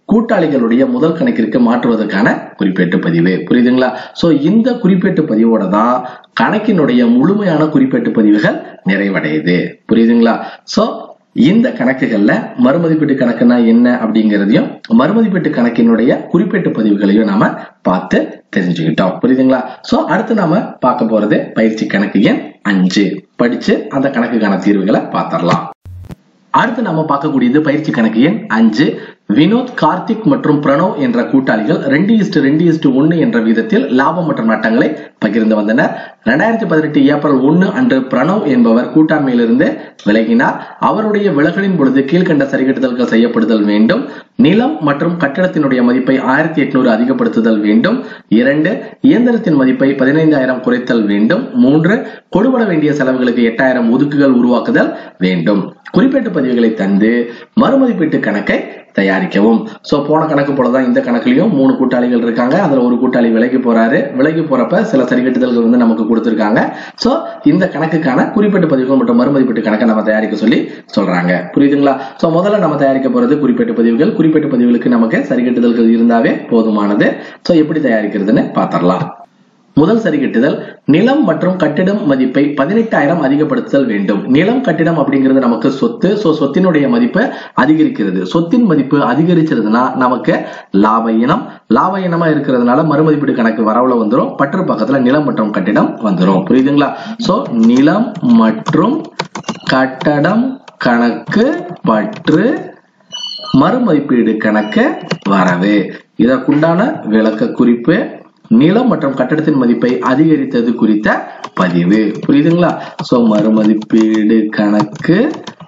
கூட்டாளிகளுடைய முதல் கணக்கிற்கு மாற்றுவதற்கான குறிப்பேட்டு பதிவு புரியுதுங்களா சோ இந்த குறிப்பேட்டு பதிவோட தான் கணக்கினுடைய முழுமையான குறிப்பேட்டு பதிவுகள் நிறைவடையுது புரியுதுங்களா சோ இந்த கணக்குகள்ல மறுமதிப்பீட்டு கணக்குனா என்ன அப்படிங்கிறதையும் மறுமதிப்பீட்டு கணக்கினுடைய குறிப்பேட்டு பதிவுகளையும் நாம பார்த்து தெரிஞ்சுக்கிட்டோம் புரியுதுங்களா சோ அடுத்து நாம பார்க்க போறது பயிற்சி கணக்கு எண் அஞ்சு படிச்சு அந்த கணக்குக்கான தீர்வுகளை பார்த்திடலாம் அடுத்து நாம பார்க்கக்கூடியது பயிற்சி கணக்கு எண் அஞ்சு வினோத் கார்த்திக் மற்றும் பிரணவ் என்ற கூட்டாளிகள் ரெண்டு இஸ்டு ரெண்டு இஸ்டு ஒன்னு என்ற விதத்தில் லாபம் மற்றும் நட்டங்களை பகிர்ந்து வந்தனர் ரெண்டாயிரத்தி பதினெட்டு ஏப்ரல் ஒன்னு அன்று பிரணவ் என்பவர் கூட்டாண்மையிலிருந்து விலகினார் அவருடைய விலகலின் பொழுது கீழ்கண்ட சரிகட்டுதல்கள் செய்யப்படுதல் வேண்டும் நிலம் மற்றும் கட்டடத்தினுடைய மதிப்பை ஆயிரத்தி எட்நூறு அதிகப்படுத்துதல் வேண்டும் இரண்டு இயந்திரத்தின் மதிப்பை பதினைந்தாயிரம் குறைத்தல் வேண்டும் மூன்று கொடுபட வேண்டிய செலவுகளுக்கு எட்டாயிரம் ஒதுக்குகள் உருவாக்குதல் வேண்டும் குறிப்பேட்டு பதிவுகளை தந்து மறுமதிப்பீட்டு கணக்கை தயாரிக்கவும் சோ போன கணக்கு போலதான் இந்த கணக்குலயும் மூணு கூட்டாளிகள் இருக்காங்க அதுல ஒரு கூட்டாளி விலைக்கு போறாரு விலைக்கு போறப்ப சில சரிகட்டுதல்கள் வந்து நமக்கு கொடுத்திருக்காங்க சோ இந்த கணக்குக்கான குறிப்பேட்டு பதிவுகள் மற்றும் மறுமதிப்பீட்டு கணக்கை நம்ம தயாரிக்க சொல்லி சொல்றாங்க புரியுதுங்களா சோ முதல்ல நம்ம தயாரிக்க போறது குறிப்பேட்டு பதிவுகள் குறிப்பேட்டு பதிவுகளுக்கு நமக்கு சரிகட்டுதல்கள் இருந்தாவே போதுமானது சோ எப்படி தயாரிக்கிறதுன்னு பாத்திரலாம் முதல் சரிகட்டுதல் நிலம் மற்றும் கட்டிடம் மதிப்பை பதினெட்டாயிரம் அதிகப்படுத்துதல் வேண்டும் நிலம் கட்டிடம் அப்படிங்கிறது நமக்கு சொத்து சோ சொத்தினுடைய மதிப்பு அதிகரிக்கிறது சொத்தின் மதிப்பு அதிகரிச்சிருதுன்னா நமக்கு லாப இனம் லாப இனமா இருக்கிறதுனால மறுமதிப்பீடு கணக்கு வரவுல வந்துரும் பற்று பக்கத்துல நிலம் மற்றும் கட்டிடம் வந்துரும் புரியுதுங்களா சோ நிலம் மற்றும் கட்டடம் கணக்கு பற்று மறுமதிப்பீடு கணக்கு வரவு இதற்குண்டான விளக்க குறிப்பு நிலம் மற்றும் கட்டடத்தின் மதிப்பை அதிகரித்தது குறித்த பதிவு புரியுதுங்களா சோ மறுமதிப்பீடு கணக்கு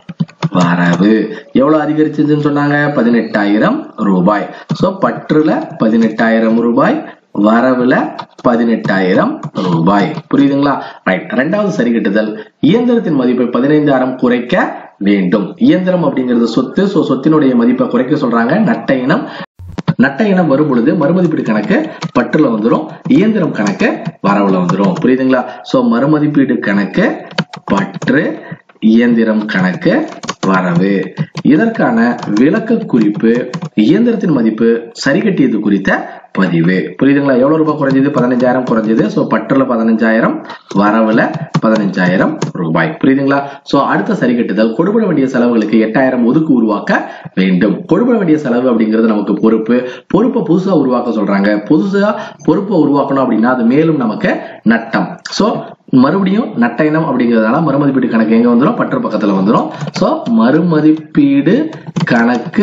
வரவு எவ்வளவு அதிகரிச்சதுன்னு சொன்னாங்க பதினெட்டாயிரம் ரூபாய் சோ பற்றுல பதினெட்டாயிரம் ரூபாய் வரவுல பதினெட்டாயிரம் ரூபாய் புரியுதுங்களா ரைட் ரெண்டாவது சரிகட்டுதல் இயந்திரத்தின் மதிப்பை பதினைந்தாயிரம் குறைக்க வேண்டும் இயந்திரம் அப்படிங்கிறது சொத்து சோ சொத்தினுடைய மதிப்பை குறைக்க சொல்றாங்க நட்ட இனம் நட்ட இனம் வரும் பொழுது மறுமதிப்பீடு கணக்கு பற்றுல வந்துரும் இயந்திரம் கணக்கு வரவுல வந்துரும் புரியுதுங்களா சோ மறுமதிப்பீடு கணக்கு பற்று இயந்திரம் கணக்கு வரவு இதற்கான விளக்க குறிப்பு இயந்திரத்தின் மதிப்பு சரி கட்டியது குறித்த பதிவு புரியுதுங்களா எவ்வளவு ரூபாய் குறைஞ்சது பதினஞ்சாயிரம் குறைஞ்சது சோ பற்றுல பதினஞ்சாயிரம் வரவுல பதினஞ்சாயிரம் ரூபாய் புரியுதுங்களா சோ அடுத்த சரி கட்டுதல் கொடுபட வேண்டிய செலவுகளுக்கு எட்டாயிரம் ஒதுக்கு உருவாக்க வேண்டும் கொடுபட வேண்டிய செலவு அப்படிங்கிறது நமக்கு பொறுப்பு பொறுப்பை புதுசா உருவாக்க சொல்றாங்க புதுசா பொறுப்பை உருவாக்கணும் அப்படின்னா அது மேலும் நமக்கு நட்டம் சோ மறுபடியும் நட்ட இனம் அப்படிங்கிறதுனால மறுமதிப்பீடு கணக்கு எங்க வந்துடும் பற்று பக்கத்துல வந்துடும் சோ மறுமதிப்பீடு கணக்கு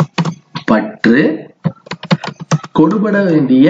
பற்று கொடுபட வேண்டிய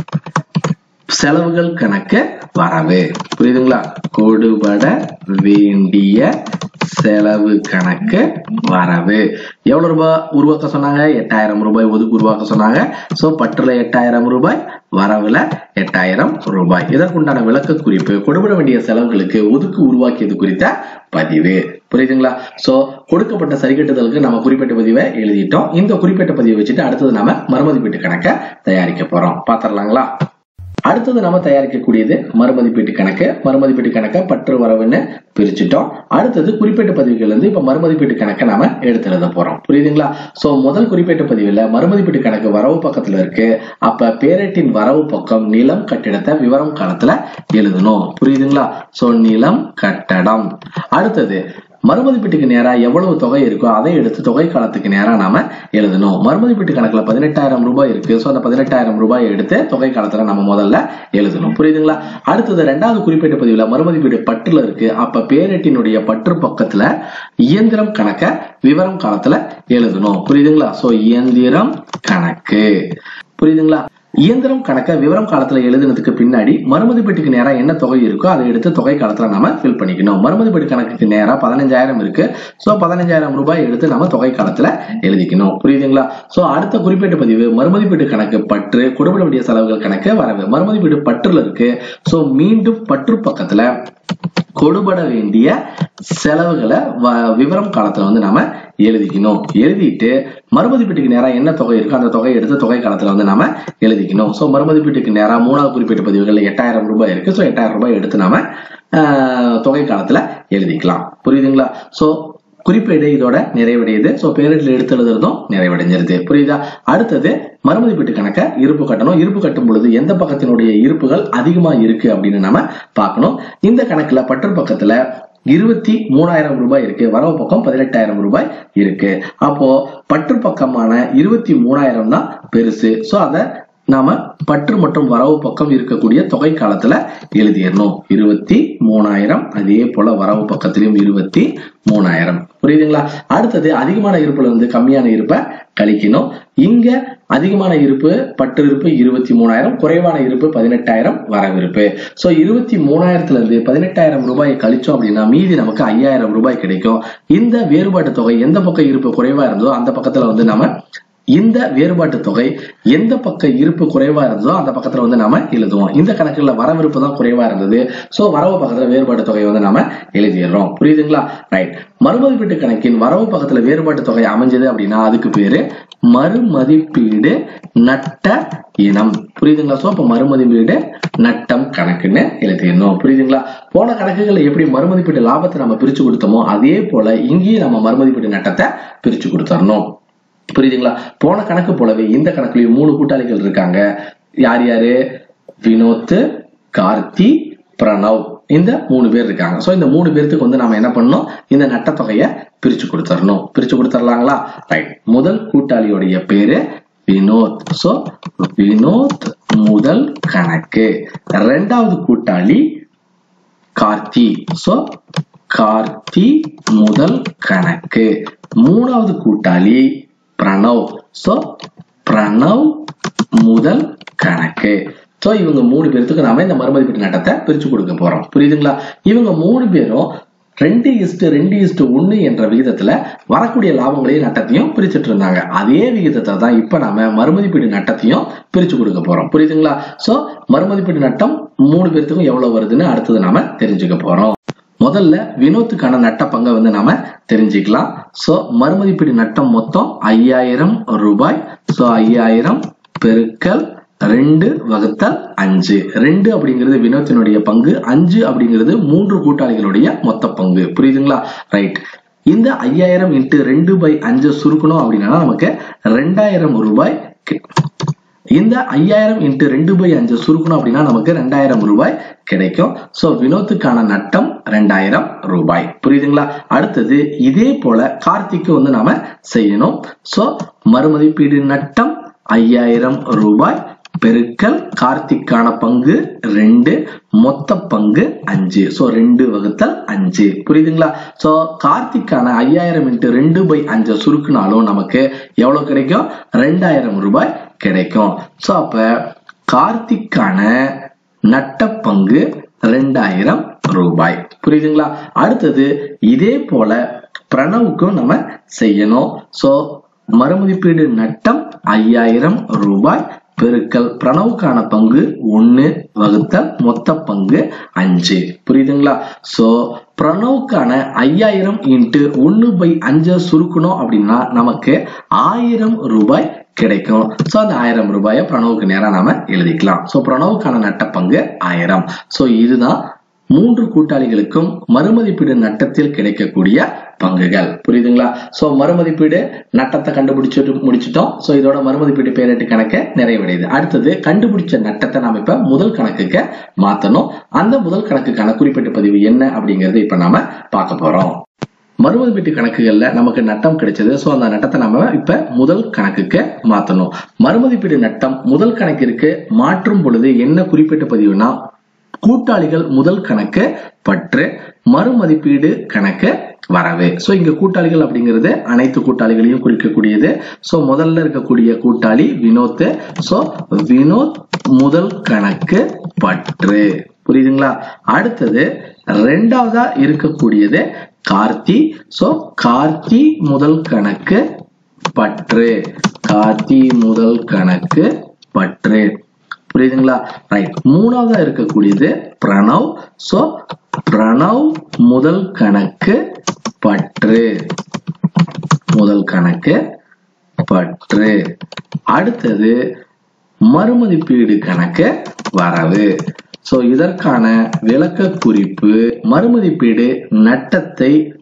செலவுகள் கணக்கு வரவு புரியுதுங்களா கொடுபட வேண்டிய செலவு கணக்கு வரவு எவ்வளவு ரூபாய் உருவாக்க சொன்னாங்க எட்டாயிரம் ரூபாய் ஒதுக்கு உருவாக்க சொன்னாங்க சோ பற்றுல எட்டாயிரம் ரூபாய் வரவுல எட்டாயிரம் ரூபாய் இதற்குண்டான விளக்க குறிப்பு கொடுபட வேண்டிய செலவுகளுக்கு ஒதுக்கு உருவாக்கியது குறித்த பதிவு புரியுதுங்களா சோ கொடுக்கப்பட்ட சரிகட்டுதலுக்கு நம்ம குறிப்பிட்ட பதிவை எழுதிட்டோம் இந்த குறிப்பிட்ட பதிவை வச்சுட்டு அடுத்தது நாம மறுமதிப்பீட்டு கணக்கை தயாரிக்க போறோம் பாத்திரலாங்களா அடுத்தது நம்ம தயாரிக்கக்கூடியது மறுமதிப்பீட்டு கணக்கு மறுமதிப்பீட்டு கணக்கை பற்று வரவுன்னு பிரிச்சுட்டோம் அடுத்தது குறிப்பிட்ட பதிவுகள் இருந்து இப்ப மறுமதிப்பீட்டு கணக்கை நாம எடுத்து எழுத போறோம் புரியுதுங்களா சோ முதல் குறிப்பிட்ட பதிவுல மறுமதிப்பீட்டு கணக்கு வரவு பக்கத்துல இருக்கு அப்ப பேரேட்டின் வரவு பக்கம் நிலம் கட்டிடத்தை விவரம் காலத்துல எழுதணும் புரியுதுங்களா சோ நிலம் கட்டடம் அடுத்தது மறுமதிப்பீட்டுக்கு நேரா எவ்வளவு தொகை இருக்கோ அதை எடுத்து தொகை காலத்துக்கு நேரா நாம எழுதணும் மறுமதிப்பீட்டு கணக்குல பதினெட்டாயிரம் ரூபாய் இருக்கு சோ அந்த பதினெட்டாயிரம் ரூபாய் எடுத்து தொகை காலத்துல நம்ம முதல்ல எழுதணும் புரியுதுங்களா அடுத்தது ரெண்டாவது குறிப்பிட்ட பதிவுல மறுமதிப்பீடு பற்றுல இருக்கு அப்ப பேரெட்டினுடைய பற்று பக்கத்துல இயந்திரம் கணக்க விவரம் காலத்துல எழுதணும் புரியுதுங்களா சோ இயந்திரம் கணக்கு புரியுதுங்களா இயந்திரம் கணக்க விவரம் காலத்துல எழுதுனதுக்கு பின்னாடி மறுமதிப்பீட்டுக்கு நேரா என்ன தொகை இருக்கோ அதை எடுத்து தொகை காலத்துல நாம ஃபில் பண்ணிக்கணும் மறுமதிப்பீடு கணக்குக்கு நேரா பதினஞ்சாயிரம் இருக்கு சோ பதினஞ்சாயிரம் ரூபாய் எடுத்து நம்ம தொகை காலத்துல எழுதிக்கணும் புரியுதுங்களா சோ அடுத்த குறிப்பிட்ட பதிவு மறுமதிப்பீடு கணக்கு பற்று கொடுபட வேண்டிய செலவுகள் கணக்கு வரவு மறுமதிப்பீடு பற்றுல இருக்கு சோ மீண்டும் பற்று பக்கத்துல கொடுபட வேண்டிய செலவுகளை வ- விவரம் காலத்துல வந்து நாம எழுதிக்கணும் எழுதிட்டு மறுமதிப்பீட்டுக்கு நேரா என்ன தொகை இருக்கோ அந்த தொகையை எடுத்து தொகை காலத்துல வந்து நாம எழுதிக்கணும் சோ மறுமதிப்பீட்டுக்கு நேரா மூணாவது குறிப்பிட்ட பதிவுகள்ல எட்டாயிரம் ரூபாய் இருக்கு சோ எட்டாயிரம் ரூபாய் எடுத்து நாம ஆஹ், தொகை காலத்துல எழுதிக்கலாம் புரியுதுங்களா சோ குறிப்பேடு இதோட நிறைவடையுது சோ பேரிடல் எடுத்து எழுதுறதும் நிறைவடைஞ்சிருது புரியுதா அடுத்தது மறுமதிப்பீட்டு கணக்க இருப்பு கட்டணும் இருப்பு கட்டும் பொழுது எந்த பக்கத்தினுடைய இருப்புகள் அதிகமா இருக்கு அப்படின்னு நம்ம பார்க்கணும் இந்த கணக்குல பற்று பக்கத்துல இருபத்தி மூணாயிரம் ரூபாய் இருக்கு வரவு பக்கம் பதினெட்டாயிரம் ரூபாய் இருக்கு அப்போ பற்று பக்கமான இருபத்தி மூணாயிரம் தான் பெருசு சோ அத நாம பற்று மற்றும் வரவு பக்கம் இருக்கக்கூடிய தொகை காலத்துல எழுதிடணும் இருபத்தி மூணாயிரம் அதே போல வரவு பக்கத்திலும் இருபத்தி மூணாயிரம் புரியுதுங்களா அடுத்தது அதிகமான இருப்புல இருந்து கம்மியான இருப்பை கழிக்கணும் இங்க அதிகமான இருப்பு பற்று இருப்பு இருபத்தி மூணாயிரம் குறைவான இருப்பு பதினெட்டாயிரம் வரவிருப்பு சோ இருபத்தி மூணாயிரத்துல இருந்து பதினெட்டாயிரம் ரூபாயை கழிச்சோம் அப்படின்னா மீதி நமக்கு ஐயாயிரம் ரூபாய் கிடைக்கும் இந்த வேறுபாட்டு தொகை எந்த பக்கம் இருப்பு குறைவா இருந்ததோ அந்த பக்கத்துல வந்து நாம இந்த வேறுபாட்டு தொகை எந்த பக்க இருப்பு குறைவா இருந்ததோ அந்த பக்கத்துல வந்து நாம எழுதுவோம் இந்த கணக்குல வரவிருப்பு தான் குறைவா இருந்தது சோ வரவு பக்கத்துல வேறுபாட்டு தொகை வந்து நாம எழுதிடுறோம் புரியுதுங்களா ரைட் மறுமதிப்பீட்டு கணக்கின் வரவு பக்கத்துல வேறுபாட்டு தொகை அமைஞ்சது அப்படின்னா அதுக்கு பேரு மறுமதிப்பீடு நட்ட இனம் புரியுதுங்களா சோ அப்ப மறுமதிப்பீடு நட்டம் கணக்குன்னு எழுதிடணும் புரியுதுங்களா போன கணக்குகள்ல எப்படி மறுமதிப்பீட்டு லாபத்தை நம்ம பிரிச்சு கொடுத்தோமோ அதே போல இங்கேயும் நம்ம மறுமதிப்பீட்டு நட்டத்தை பிரிச்சு கொடுத்துடணும் புரியுதுங்களா போன கணக்கு போலவே இந்த கணக்குலயும் மூணு கூட்டாளிகள் இருக்காங்க யார் யாரு வினோத் கார்த்தி பிரணவ் இந்த மூணு பேர் இருக்காங்க சோ இந்த மூணு பேர்த்துக்கு வந்து நாம என்ன பண்ணணும் இந்த நட்டத்தொகையை பிரிச்சு கொடுத்துடணும் பிரிச்சு கொடுத்துடலாங்களா ரைட் முதல் கூட்டாளியோடைய பேரு வினோத் சோ வினோத் முதல் கணக்கு ரெண்டாவது கூட்டாளி கார்த்தி சோ கார்த்தி முதல் கணக்கு மூணாவது கூட்டாளி பிரணவ் சோ பிரணவ் முதல் கணக்கு சோ இவங்க மூணு பேர்த்துக்கு நாம இந்த மறுமதிப்பீட்டு நட்டத்தை பிரிச்சு கொடுக்க போறோம் புரியுதுங்களா இவங்க மூணு பேரும் ரெண்டு இஸ்டு ரெண்டு இஸ்டு ஒண்ணு என்ற விகிதத்துல வரக்கூடிய லாபங்களையும் நட்டத்தையும் பிரிச்சுட்டு இருந்தாங்க அதே விகிதத்தை தான் இப்ப நாம மறுமதிப்பீடு நட்டத்தையும் பிரிச்சு கொடுக்க போறோம் புரியுதுங்களா சோ மறுமதிப்பீடு நட்டம் மூணு பேர்த்துக்கும் எவ்வளவு வருதுன்னு அடுத்தது நாம தெரிஞ்சுக்க போறோம் முதல்ல வினோத்துக்கான நட்ட பங்கை வந்து நாம தெரிஞ்சுக்கலாம் சோ மறுமதிப்பீடு நட்டம் மொத்தம் ஐயாயிரம் ரூபாய் சோ ஐயாயிரம் பெருக்கல் ரெண்டு வகுத்தல் அஞ்சு ரெண்டு அப்படிங்கிறது வினோத்தினுடைய பங்கு அஞ்சு அப்படிங்கிறது மூன்று கூட்டாளிகளுடைய மொத்த பங்கு புரியுதுங்களா ரைட் இந்த ஐயாயிரம் இன்ட்டு ரெண்டு பை அஞ்சு சுருக்கணும் அப்படின்னா நமக்கு ரெண்டாயிரம் ரூபாய் கி- இந்த ஐயாயிரம் இன்ட்டு ரெண்டு பை அஞ்சு சுருக்கணும் அப்படின்னா நமக்கு ரெண்டாயிரம் ரூபாய் கிடைக்கும் சோ வினோத்துக்கான நட்டம் ரெண்டாயிரம் ரூபாய் புரியுதுங்களா அடுத்தது இதே போல கார்த்திக்கு வந்து நாம செய்யணும் சோ மறுமதிப்பீடு நட்டம் ஐயாயிரம் ரூபாய் பெருக்கல் கார்த்திக்கான பங்கு ரெண்டு மொத்த பங்கு அஞ்சு சோ ரெண்டு வகுத்தல் அஞ்சு புரியுதுங்களா சோ கார்த்திக்கான ஐயாயிரம் இன்ட்டு ரெண்டு பை அஞ்சு சுருக்குனாலும் நமக்கு எவ்வளவு கிடைக்கும் ரெண்டாயிரம் ரூபாய் கிடைக்கும் சோ அப்ப கார்த்திக்கான நட்ட பங்கு ரெண்டாயிரம் ரூபாய் புரியுதுங்களா அடுத்தது இதே போல பிரணவுக்கும் நம்ம செய்யணும் சோ மறுமதிப்பீடு நட்டம் ஐயாயிரம் ரூபாய் பெருக்கல் பிரணவுக்கான பங்கு ஒன்னு வகுத்தல் மொத்த பங்கு அஞ்சு புரியுதுங்களா சோ பிரணவுக்கான ஐயாயிரம் இன்ட்டு ஒன்னு பை அஞ்சு சுருக்கணும் அப்படின்னா நமக்கு ஆயிரம் ரூபாய் கிடைக்கும் சோ அந்த ஆயிரம் ரூபாயை பிரணவுக்கு நேரா நாம எழுதிக்கலாம் சோ பிரணவுக்கான நட்ட பங்கு ஆயிரம் சோ இதுதான் மூன்று கூட்டாளிகளுக்கும் மறுமதிப்பீடு நட்டத்தில் கிடைக்கக்கூடிய பங்குகள் புரியுதுங்களா சோ மறுமதிப்பீடு நட்டத்தை கண்டுபிடிச்சிட்டு முடிச்சிட்டோம் சோ இதோட மறுமதிப்பீடு பேரட்டு கணக்கு நிறைவடையுது அடுத்தது கண்டுபிடிச்ச நட்டத்தை நாம இப்ப முதல் கணக்குக்கு மாத்தணும் அந்த முதல் கணக்குக்கான குறிப்பிட்ட பதிவு என்ன அப்படிங்கறது இப்ப நாம பார்க்க போறோம் மறுமதிப்பீட்டு கணக்குகள்ல நமக்கு நட்டம் கிடைச்சது சோ அந்த நட்டத்தை நம்ம இப்ப முதல் கணக்குக்கு மாத்தணும் மறுமதிப்பீடு நட்டம் முதல் கணக்கிற்கு மாற்றும் பொழுது என்ன குறிப்பிட்ட பதிவுனா கூட்டாளிகள் முதல் கணக்கு பற்று மறுமதிப்பீடு கணக்கு வரவு சோ இங்க கூட்டாளிகள் அப்படிங்கிறது அனைத்து கூட்டாளிகளையும் குறிக்கக்கூடியது சோ முதல்ல இருக்கக்கூடிய கூட்டாளி வினோத் சோ வினோத் முதல் கணக்கு பற்று புரியுதுங்களா அடுத்தது ரெண்டாவதா இருக்கக்கூடியது கார்த்தி சோ கார்த்தி முதல் கணக்கு பற்று கார்த்தி முதல் கணக்கு பற்று புரியுதுங்களா ரைட் மூணாவதா இருக்கக்கூடியது பிரணவ் சோ பிரணவ் முதல் கணக்கு பற்று முதல் கணக்கு பற்று அடுத்தது மறுமதிப்பீடு கணக்கு வரவு சோ இதற்கான விளக்க குறிப்பு மறுமதிப்பீடு நட்டத்தை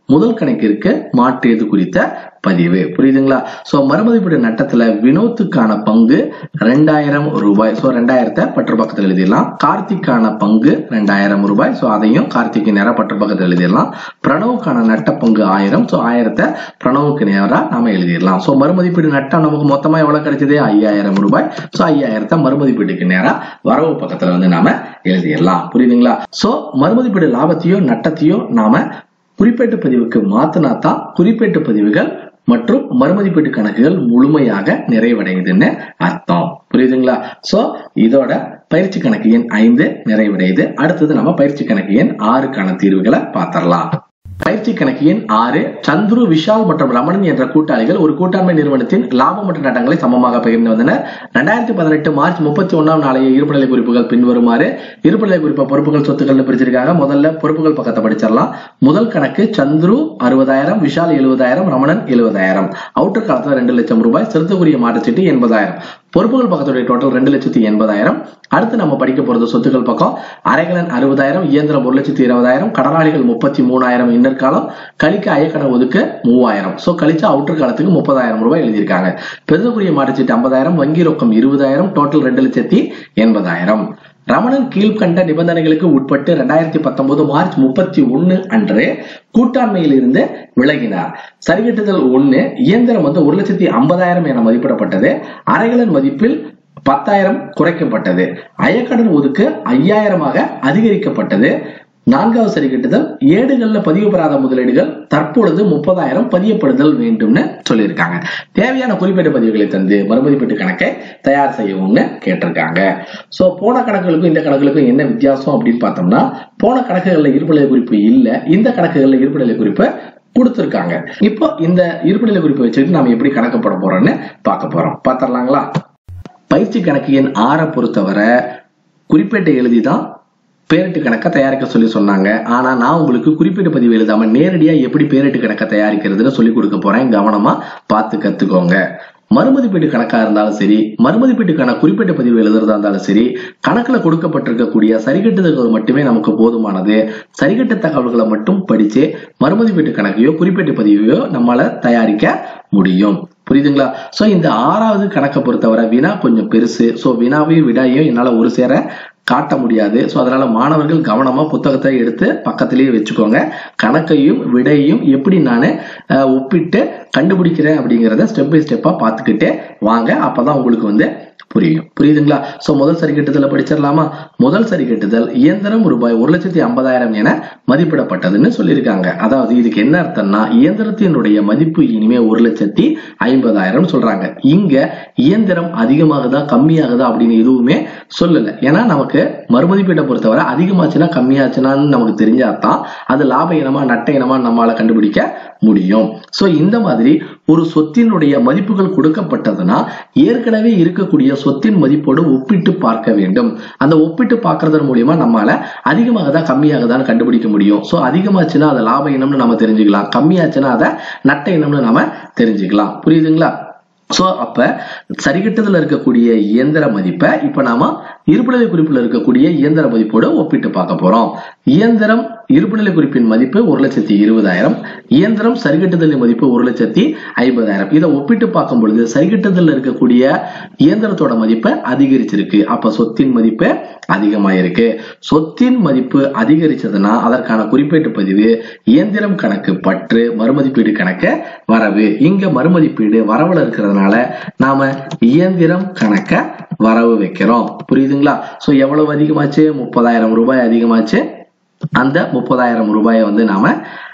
முதல் கணக்கிற்கு மாற்றியது குறித்த பதிவு புரியுதுங்களா சோ மறுமதிப்பீடு நட்டத்துல வினோத்துக்கான பங்கு ரெண்டாயிரம் ரூபாய் சோ ரெண்டாயிரத்தை பற்று பக்கத்தில் எழுதிடலாம் கார்த்திக்கான பங்கு ரெண்டாயிரம் ரூபாய் சோ அதையும் கார்த்திக்கு நேரம் பற்று பக்கத்தில் எழுதிடலாம் பிரணவுக்கான நட்ட பங்கு ஆயிரம் சோ ஆயிரத்தை பிரணவுக்கு நேரா நாம எழுதிடலாம் சோ மறுமதிப்பீடு நட்டம் நமக்கு மொத்தமா எவ்வளவு கிடைச்சது ஐயாயிரம் ரூபாய் சோ ஐயாயிரத்தை மறுமதிப்பீட்டுக்கு நேரா வரவு பக்கத்துல வந்து நாம எழுதிடலாம் புரியுதுங்களா சோ மறுமதிப்பீடு லாபத்தையோ நட்டத்தையோ நாம குறிப்பேட்டு பதிவுக்கு மாத்தினா தான் குறிப்பேட்டு பதிவுகள் மற்றும் மறுமதிப்பீட்டு கணக்குகள் முழுமையாக நிறைவடையுதுன்னு அர்த்தம் புரியுதுங்களா சோ இதோட பயிற்சி கணக்கு எண் ஐந்து நிறைவடையுது அடுத்தது நம்ம பயிற்சி கணக்கு எண் ஆறுக்கான தீர்வுகளை பார்த்தரலாம் பயிற்சி கணக்கு எண் ஆறு சந்துரு விஷால் மற்றும் ரமணன் என்ற கூட்டாளிகள் ஒரு கூட்டாண்மை நிறுவனத்தின் லாபம் மற்றும் நட்டங்களை சமமாக பகிர்ந்து வந்தனர் ரெண்டாயிரத்தி பதினெட்டு மார்ச் முப்பத்தி ஒன்னாம் நாளைய இருப்புநிலை குறிப்புகள் பின்வருமாறு இருப்புநிலை குறிப்பு பொறுப்புகள் சொத்துக்கள்னு பிரிச்சிருக்காங்க முதல்ல பொறுப்புகள் பக்கத்தை படிச்சிடலாம் முதல் கணக்கு சந்துரு அறுபதாயிரம் விஷால் எழுபதாயிரம் ரமணன் எழுபதாயிரம் அவுட்டர் காலத்துல ரெண்டு லட்சம் ரூபாய் செலுத்தக்கூடிய மாற்றுச்சீட்டு எண்பதாயிரம் பொறுப்புகள் பக்கத்துடைய டோட்டல் ரெண்டு லட்சத்தி எண்பதாயிரம் அடுத்து நம்ம படிக்க போறது சொத்துக்கள் பக்கம் அரைகலன் அறுபதாயிரம் இயந்திரம் ஒரு லட்சத்தி இருபதாயிரம் கடனாளிகள் முப்பத்தி மூணாயிரம் இன்னர் காலம் கழிக்க அயக்கண ஒதுக்க மூவாயிரம் சோ கழிச்சா அவுட்டர் காலத்துக்கு முப்பதாயிரம் ரூபாய் எழுதியிருக்காங்க பெருதக்குரிய மாட்டுச்சீட்டு ஐம்பதாயிரம் வங்கி ரொக்கம் இருபதாயிரம் டோட்டல் ரெண்டு லட்சத்தி எண்பதாயிரம் ரமணன் கீழ்கண்ட நிபந்தனைகளுக்கு உட்பட்டு ரெண்டாயிரத்தி பத்தொன்பது மார்ச் முப்பத்தி ஒன்னு அன்று கூட்டாண்மையில் இருந்து விலகினார் சரிகட்டுதல் ஒண்ணு இயந்திரம் வந்து ஒரு லட்சத்தி ஐம்பதாயிரம் என மதிப்பிடப்பட்டது அரைகலன் மதிப்பில் பத்தாயிரம் குறைக்கப்பட்டது அயக்கடன் ஒதுக்கு ஐயாயிரமாக அதிகரிக்கப்பட்டது நான்காவது சரிகட்டுதல் ஏடுகள்ல பதிவு பெறாத முதலீடுகள் தற்பொழுது முப்பதாயிரம் பதியப்படுதல் வேண்டும்னு சொல்லியிருக்காங்க தேவையான குறிப்பிட்ட பதிவுகளை தந்து மறுமதிப்பீட்டு கணக்கை தயார் செய்யவும்னு கேட்டிருக்காங்க சோ போன கணக்குகளுக்கும் இந்த கணக்குகளுக்கும் என்ன வித்தியாசம் அப்படின்னு பார்த்தோம்னா போன கணக்குகள்ல இருப்புநிலை குறிப்பு இல்ல இந்த கணக்குகள்ல இருப்புநிலை குறிப்பு கொடுத்திருக்காங்க இப்போ இந்த இருப்புநிலை குறிப்பை வச்சுட்டு நாம எப்படி கணக்கு போட போறோம்னு பார்க்க போறோம் பார்த்தரலாங்களா பயிற்சி கணக்கு எண் ஆறை பொறுத்தவரை குறிப்பேட்டை எழுதி தான் பேரிட்டு கணக்கை தயாரிக்க சொல்லி சொன்னாங்க ஆனா நான் உங்களுக்கு குறிப்பிட்ட பதிவு எழுதாம நேரடியா எப்படி பேரிட்டு கணக்கை தயாரிக்கிறதுன்னு சொல்லி கொடுக்க போறேன் கவனமா பார்த்து கத்துக்கோங்க மறுமதிப்பீட்டு கணக்கா இருந்தாலும் சரி மறுமதிப்பீட்டுக்கான குறிப்பிட்ட பதிவு எழுதுறதா இருந்தாலும் சரி கணக்குல கொடுக்கப்பட்டிருக்கக்கூடிய சரிகட்டுதல்கள் மட்டுமே நமக்கு போதுமானது சரிகட்டு தகவல்களை மட்டும் படிச்சு மறுமதிப்பீட்டு கணக்கையோ குறிப்பிட்ட பதிவையோ நம்மளால தயாரிக்க முடியும் புரியுதுங்களா சோ இந்த ஆறாவது கணக்கை பொறுத்தவரை வினா கொஞ்சம் பெருசு சோ வினாவையும் விடாயையும் என்னால ஒரு சேர காட்ட முடியாது ஸோ அதனால மாணவர்கள் கவனமா புத்தகத்தை எடுத்து பக்கத்திலேயே வச்சுக்கோங்க கணக்கையும் விடையும் எப்படி நான் ஒப்பிட்டு கண்டுபிடிக்கிறேன் அப்படிங்கிறத ஸ்டெப் பை ஸ்டெப்பா பார்த்துக்கிட்டே வாங்க அப்பதான் உங்களுக்கு வந்து புரியும் புரியுதுங்களா சோ முதல் சரி கட்டுதல படிச்சிடலாமா முதல் சரி கட்டுதல் இயந்திரம் ரூபாய் ஒரு லட்சத்தி ஐம்பதாயிரம் என மதிப்பிடப்பட்டதுன்னு சொல்லியிருக்காங்க அதாவது இதுக்கு என்ன அர்த்தம்னா இயந்திரத்தினுடைய மதிப்பு இனிமே ஒரு லட்சத்தி ஐம்பதாயிரம் சொல்றாங்க இங்க இயந்திரம் அதிகமாகுதா கம்மியாகுதா அப்படின்னு எதுவுமே சொல்லல ஏன்னா நமக்கு மறுமதிப்பீட்டை பொறுத்தவரை அதிகமாச்சுன்னா கம்மியாச்சுனான்னு நமக்கு தெரிஞ்சாதான் அது லாப இனமா நட்ட இனமா நம்மளால கண்டுபிடிக்க முடியும் சோ இந்த மாதிரி ஒரு சொத்தினுடைய மதிப்புகள் கொடுக்கப்பட்டதுன்னா ஏற்கனவே இருக்கக்கூடிய சொத்தின் மதிப்போடு ஒப்பிட்டு பார்க்க வேண்டும் அந்த ஒப்பிட்டு பார்க்கறதன் மூலியமா நம்மளால அதிகமாகதா கம்மியாகதான்னு கண்டுபிடிக்க முடியும் சோ அதிகமாச்சுன்னா அதை லாப இனம்னு நம்ம தெரிஞ்சுக்கலாம் கம்மியாச்சுன்னா அதை நட்ட இனம்னு நாம தெரிஞ்சுக்கலாம் புரியுதுங்களா சோ அப்ப சரிகட்டத்துல இருக்கக்கூடிய இயந்திர மதிப்பை இப்ப நாம இருப்புநிலை குறிப்பில் இருக்கக்கூடிய இயந்திர மதிப்போடு ஒப்பிட்டு பார்க்க போறோம் இயந்திரம் இருப்புநிலை குறிப்பின் மதிப்பு ஒரு லட்சத்தி இருபதாயிரம் இயந்திரம் சரிகட்டுதலின் மதிப்பு ஒரு லட்சத்தி ஐம்பதாயிரம் இதை ஒப்பிட்டு பார்க்கும் பொழுது சரிகட்டுதல் இருக்கக்கூடிய இயந்திரத்தோட மதிப்பு அதிகரிச்சிருக்கு அப்ப சொத்தின் மதிப்பு அதிகமாயிருக்கு சொத்தின் மதிப்பு அதிகரிச்சதுன்னா அதற்கான குறிப்பீட்டு பதிவு இயந்திரம் கணக்கு பற்று மறுமதிப்பீடு கணக்கு வரவு இங்க மறுமதிப்பீடு வரவுல இருக்கிறதுனால நாம இயந்திரம் கணக்க வரவு வைக்கிறோம் புரியுதுங்களா சோ எவ்வளவு அதிகமாச்சு முப்பதாயிரம் ரூபாய் அதிகமாச்சு அந்த முப்பதாயிரம் ரூபாயை வந்து நாம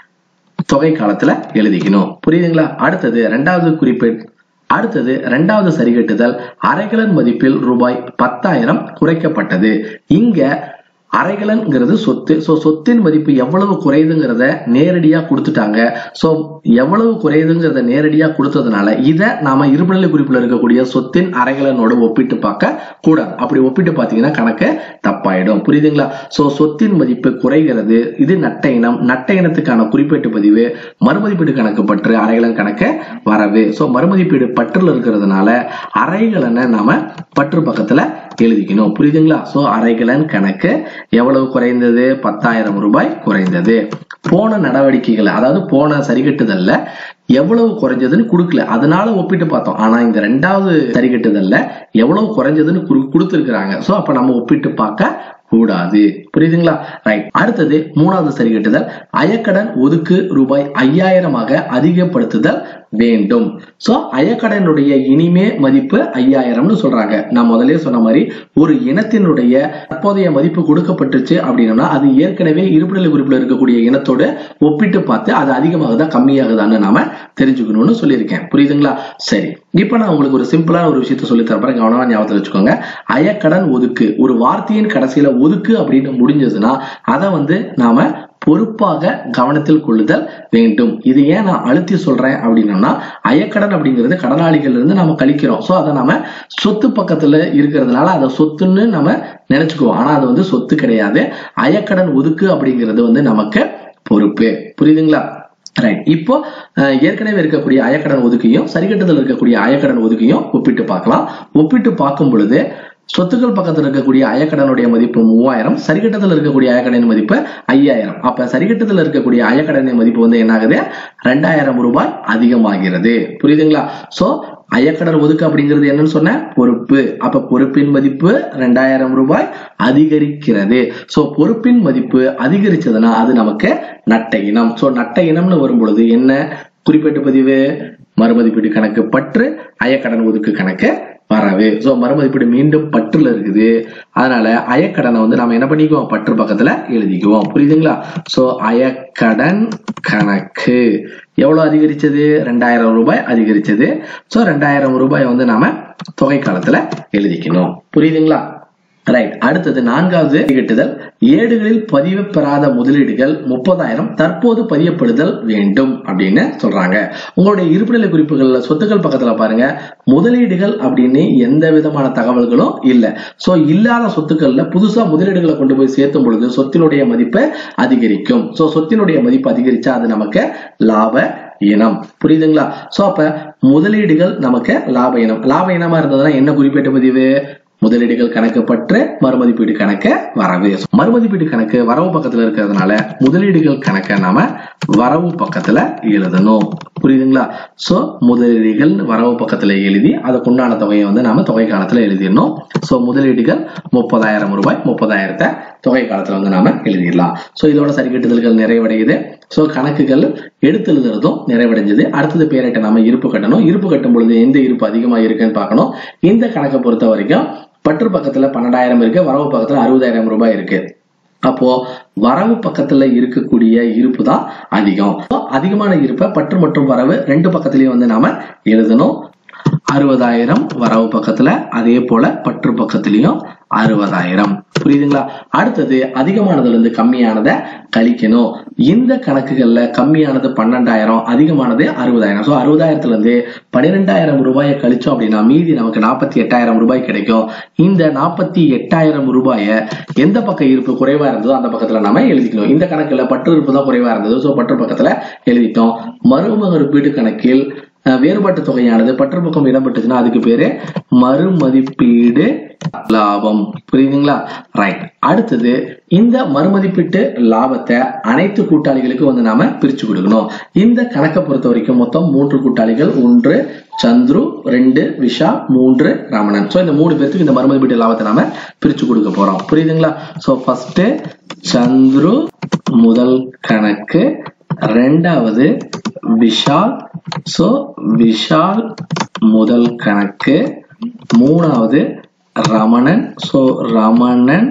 தொகை காலத்துல எழுதிக்கணும் புரியுதுங்களா அடுத்தது ரெண்டாவது குறிப்பேட் அடுத்தது இரண்டாவது சரிகட்டுதல் அரைகலன் மதிப்பில் ரூபாய் பத்தாயிரம் குறைக்கப்பட்டது இங்க அரைகலன்ங்கிறது சொத்து சோ சொத்தின் மதிப்பு எவ்வளவு குறையுதுங்கிறத நேரடியா கொடுத்துட்டாங்க சோ எவ்வளவு குறையுதுங்கிறத நேரடியா கொடுத்ததுனால இதை நாம இருப்புநிலை குறிப்புல இருக்கக்கூடிய சொத்தின் அரைகலனோட ஒப்பிட்டு பார்க்க கூடாது அப்படி ஒப்பிட்டு பார்த்தீங்கன்னா கணக்கு தப்பாயிடும் புரியுதுங்களா சோ சொத்தின் மதிப்பு குறைகிறது இது நட்ட இனம் நட்ட இனத்துக்கான குறிப்பீட்டு பதிவு மறுமதிப்பீடு கணக்கு பற்று அரைகலன் கணக்கு வரவு சோ மறுமதிப்பீடு பற்றுல இருக்கிறதுனால அரைகலனை நாம பற்று பக்கத்துல எழுதிக்கணும் புரியுதுங்களா சோ அரைகலன் கணக்கு எவ்வளவு குறைந்தது பத்தாயிரம் ரூபாய் குறைந்தது போன நடவடிக்கைகள் அதாவது போன சரிகட்டுதல்ல எவ்வளவு குறைஞ்சதுன்னு கொடுக்கல அதனால ஒப்பிட்டு பார்த்தோம் ஆனா இந்த ரெண்டாவது சரிகட்டுதல்ல எவ்வளவு குறைஞ்சதுன்னு கொடுத்துருக்காங்க சோ அப்ப நம்ம ஒப்பிட்டு பார்க்க கூடாது புரியுதுங்களா ரைட் அடுத்தது மூணாவது சரி கட்டுதல் அயக்கடன் ஒதுக்கு ரூபாய் ஐயாயிரமாக அதிகப்படுத்துதல் வேண்டும் சோ அயக்கடனுடைய இனிமே மதிப்பு ஐயாயிரம்னு சொல்றாங்க நான் முதலே சொன்ன மாதிரி ஒரு இனத்தினுடைய தற்போதைய மதிப்பு கொடுக்கப்பட்டுச்சு அப்படின்னா அது ஏற்கனவே இருப்புநிலை குறிப்பில் இருக்கக்கூடிய இனத்தோட ஒப்பிட்டு பார்த்து அது அதிகமாகுதா கம்மியாகுதான்னு நாம தெரிஞ்சுக்கணும்னு சொல்லியிருக்கேன் புரியுதுங்களா சரி இப்ப நான் உங்களுக்கு ஒரு சிம்பிளான ஒரு விஷயத்த சொல்லி தரப்பறேன் கவனமா ஞாபகத்தில் வச்சுக்கோங்க அயக்கடன் ஒதுக்கு ஒரு வார்த்தையின் கடைசியில ஒதுக்கு அப்படின்னு முடிஞ்சதுன்னா அதை வந்து நாம பொறுப்பாக கவனத்தில் கொள்ளுதல் வேண்டும் இது ஏன் நான் அழுத்தி சொல்றேன் அப்படின்னா அயக்கடன் அப்படிங்கிறது கடனாளிகள் இருந்து நம்ம கழிக்கிறோம் சோ அதை நாம சொத்து பக்கத்துல இருக்கிறதுனால அதை சொத்துன்னு நம்ம நினைச்சுக்குவோம் ஆனா அது வந்து சொத்து கிடையாது அயக்கடன் ஒதுக்கு அப்படிங்கிறது வந்து நமக்கு பொறுப்பு புரியுதுங்களா ரைட் இப்போ ஏற்கனவே இருக்கக்கூடிய அயக்கடன் ஒதுக்கியும் சரிகட்டுதல் இருக்கக்கூடிய அயக்கடன் ஒதுக்கியும் ஒப்பிட்டு பார்க்கலாம் ஒப்பிட்டு பார்க்கும் பொழுது சொத்துக்கள் பக்கத்தில் இருக்கக்கூடிய அயக்கடனுடைய மதிப்பு மூவாயிரம் சரிகட்டத்தில் இருக்கக்கூடிய அயக்கடனின் மதிப்பு ஐயாயிரம் அப்ப சரிகட்டத்தில் இருக்கக்கூடிய அயக்கடனின் மதிப்பு வந்து என்ன ஆகுது ரெண்டாயிரம் ரூபாய் அதிகமாகிறது புரியுதுங்களா சோ அயக்கடன் ஒதுக்கு அப்படிங்கிறது என்னன்னு சொன்ன பொறுப்பு அப்ப பொறுப்பின் மதிப்பு ரெண்டாயிரம் ரூபாய் அதிகரிக்கிறது சோ பொறுப்பின் மதிப்பு அதிகரிச்சதுன்னா அது நமக்கு நட்ட இனம் சோ நட்ட இனம்னு வரும் பொழுது என்ன குறிப்பிட்ட பதிவு மறுமதிப்பீடு கணக்கு பற்று அயக்கடன் ஒதுக்கு கணக்கு வரவு சோ மறுமதிப்பீடு மீண்டும் பற்றுல இருக்குது அதனால அயக்கடனை வந்து நம்ம என்ன பண்ணிக்குவோம் பற்று பக்கத்துல எழுதிக்குவோம் புரியுதுங்களா சோ அயக்கடன் கணக்கு எவ்வளவு அதிகரிச்சது ரெண்டாயிரம் ரூபாய் அதிகரிச்சது சோ ரெண்டாயிரம் ரூபாய் வந்து நாம தொகை காலத்துல எழுதிக்கணும் புரியுதுங்களா ரைட் அடுத்தது நான்காவது கட்டுதல் ஏடுகளில் பதிவு பெறாத முதலீடுகள் முப்பதாயிரம் தற்போது பதியப்படுதல் வேண்டும் அப்படின்னு சொல்றாங்க உங்களுடைய இருப்புநிலை குறிப்புகள்ல சொத்துக்கள் பக்கத்துல பாருங்க முதலீடுகள் அப்படின்னு எந்த விதமான தகவல்களும் இல்ல சோ இல்லாத சொத்துக்கள்ல புதுசா முதலீடுகளை கொண்டு போய் சேர்த்தும் பொழுது சொத்தினுடைய மதிப்பு அதிகரிக்கும் சோ சொத்தினுடைய மதிப்பு அதிகரிச்சா அது நமக்கு லாப இனம் புரியுதுங்களா சோ அப்ப முதலீடுகள் நமக்கு லாப இனம் லாப இனமா இருந்ததுன்னா என்ன குறிப்பிட்ட பதிவு முதலீடுகள் கணக்கு பற்று மறுமதிப்பீடு கணக்கு வரவு மறுமதிப்பீடு கணக்கு வரவு பக்கத்துல இருக்கிறதுனால முதலீடுகள் கணக்கை நாம வரவு பக்கத்துல எழுதணும் புரியுதுங்களா சோ முதலீடுகள் வரவு பக்கத்துல எழுதி அதுக்கு உண்டான தொகையை வந்து நாம தொகை காலத்துல எழுதிடணும் சோ முதலீடுகள் முப்பதாயிரம் ரூபாய் முப்பதாயிரத்தை தொகை காலத்துல வந்து நாம எழுதிடலாம் சோ இதோட சரிக்கட்டுதல்கள் நிறைவடையுது சோ கணக்குகள் எடுத்து எழுதுறதும் நிறைவடைஞ்சது அடுத்தது பேரிட்ட நாம இருப்பு கட்டணும் இருப்பு கட்டும் பொழுது எந்த இருப்பு அதிகமா இருக்குன்னு பார்க்கணும் இந்த கணக்கை பொறுத்த வரைக்கும் பற்று பக்கத்துல பன்னெண்டாயிரம் இருக்கு வரவு பக்கத்துல அறுபதாயிரம் ரூபாய் இருக்கு அப்போ வரவு பக்கத்துல இருக்கக்கூடிய இருப்பு தான் அதிகம் அதிகமான இருப்பை பற்று மற்றும் வரவு ரெண்டு பக்கத்திலயும் வந்து நாம எழுதணும் அறுபதாயிரம் வரவு பக்கத்துல அதே போல பற்று பக்கத்திலையும் அறுபதாயிரம் புரியுதுங்களா அடுத்தது அதிகமானதுல இருந்து கம்மியானதை கழிக்கணும் இந்த கணக்குகள்ல கம்மியானது பன்னெண்டாயிரம் அதிகமானது அறுபதாயிரம் ஸோ அறுபதாயிரத்துல இருந்து பன்னிரெண்டாயிரம் ரூபாயை கழிச்சோம் அப்படின்னா மீதி நமக்கு நாற்பத்தி எட்டாயிரம் ரூபாய் கிடைக்கும் இந்த நாற்பத்தி எட்டாயிரம் ரூபாயை எந்த பக்கம் இருப்பு குறைவா இருந்ததோ அந்த பக்கத்துல நாம எழுதிக்கணும் இந்த கணக்குல பற்று இருப்பு தான் குறைவா இருந்தது ஸோ பற்று பக்கத்துல எழுதிட்டோம் மறுமதிப்பீடு கணக்கில் வேறுபாட்டு தொகையானது பற்று பக்கம் இடம்பெற்றுச்சுன்னா அதுக்கு பேரு மறுமதிப்பீடு லாபம் புரியுதுங்களா ரைட் அடுத்தது இந்த மறுமதிப்பீட்டு லாபத்தை அனைத்து கூட்டாளிகளுக்கு வந்து நாம பிரிச்சு கொடுக்கணும் இந்த கணக்கை பொறுத்த வரைக்கும் மொத்தம் மூன்று கூட்டாளிகள் ஒன்று சந்துரு ரெண்டு விஷா மூன்று ரமணன் சோ இந்த மூணு பேர்த்துக்கு இந்த மறுமதிப்பீட்டு லாபத்தை நாம பிரிச்சு கொடுக்க போறோம் புரியுதுங்களா சோ ஃபர்ஸ்ட் சந்துரு முதல் கணக்கு ரெண்டாவது விஷால் சோ விஷால் முதல் கணக்கு மூணாவது ரமணன் சோ ரமணன்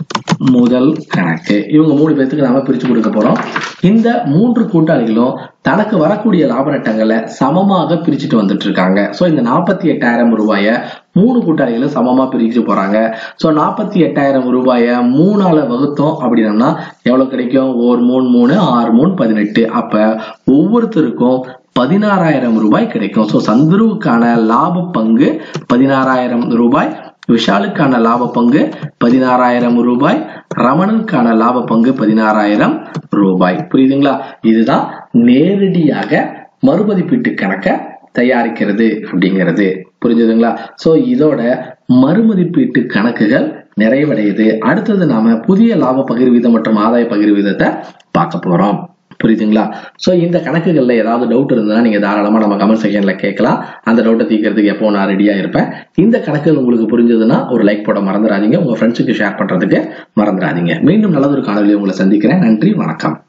முதல் கணக்கு இவங்க மூணு பேர்த்துக்கு நாம பிரிச்சு கொடுக்க போறோம் இந்த மூன்று கூட்டாளிகளும் தனக்கு வரக்கூடிய லாப நட்டங்களை சமமாக பிரிச்சுட்டு வந்துட்டு இருக்காங்க சோ இந்த நாற்பத்தி எட்டாயிரம் ரூபாய மூணு கூட்டாளிகளும் சமமா பிரிச்சு போறாங்க சோ நாற்பத்தி எட்டாயிரம் ரூபாய மூணால வகுத்தோம் அப்படின்னா எவ்வளவு கிடைக்கும் ஒரு மூணு மூணு ஆறு மூணு பதினெட்டு அப்ப ஒவ்வொருத்தருக்கும் பதினாறாயிரம் ரூபாய் கிடைக்கும் ஸோ சந்துருவுக்கான லாப பங்கு பதினாறாயிரம் ரூபாய் விஷாலுக்கான லாப பங்கு பதினாறாயிரம் ரூபாய் ரமணனுக்கான லாப பங்கு பதினாறாயிரம் ரூபாய் புரியுதுங்களா இதுதான் நேரடியாக மறுமதிப்பீட்டு கணக்கை தயாரிக்கிறது அப்படிங்கிறது புரிஞ்சுதுங்களா சோ இதோட மறுமதிப்பீட்டு கணக்குகள் நிறைவடையுது அடுத்தது நாம புதிய லாப பகிர்வீதம் மற்றும் ஆதாய பகிர்வீதத்தை பார்க்க போறோம் புரியுதுங்களா சோ இந்த கணக்குகள்ல ஏதாவது டவுட் இருந்ததுன்னா நீங்க தாராளமா நம்ம கமெண்ட் செக்ஷன்ல கேட்கலாம் அந்த டவுட்டை தீர்க்கறதுக்கு எப்போ நான் ரெடியா இருப்பேன் இந்த கணக்குகள் உங்களுக்கு புரிஞ்சதுன்னா ஒரு லைக் போட மறந்துடாதீங்க உங்க ஃப்ரெண்ட்ஸுக்கு ஷேர் பண்றதுக்கு மறந்துடாதீங்க மீண்டும் நல்லதொரு காணொலி உங்களை சந்திக்கிறேன் நன்றி வணக்கம்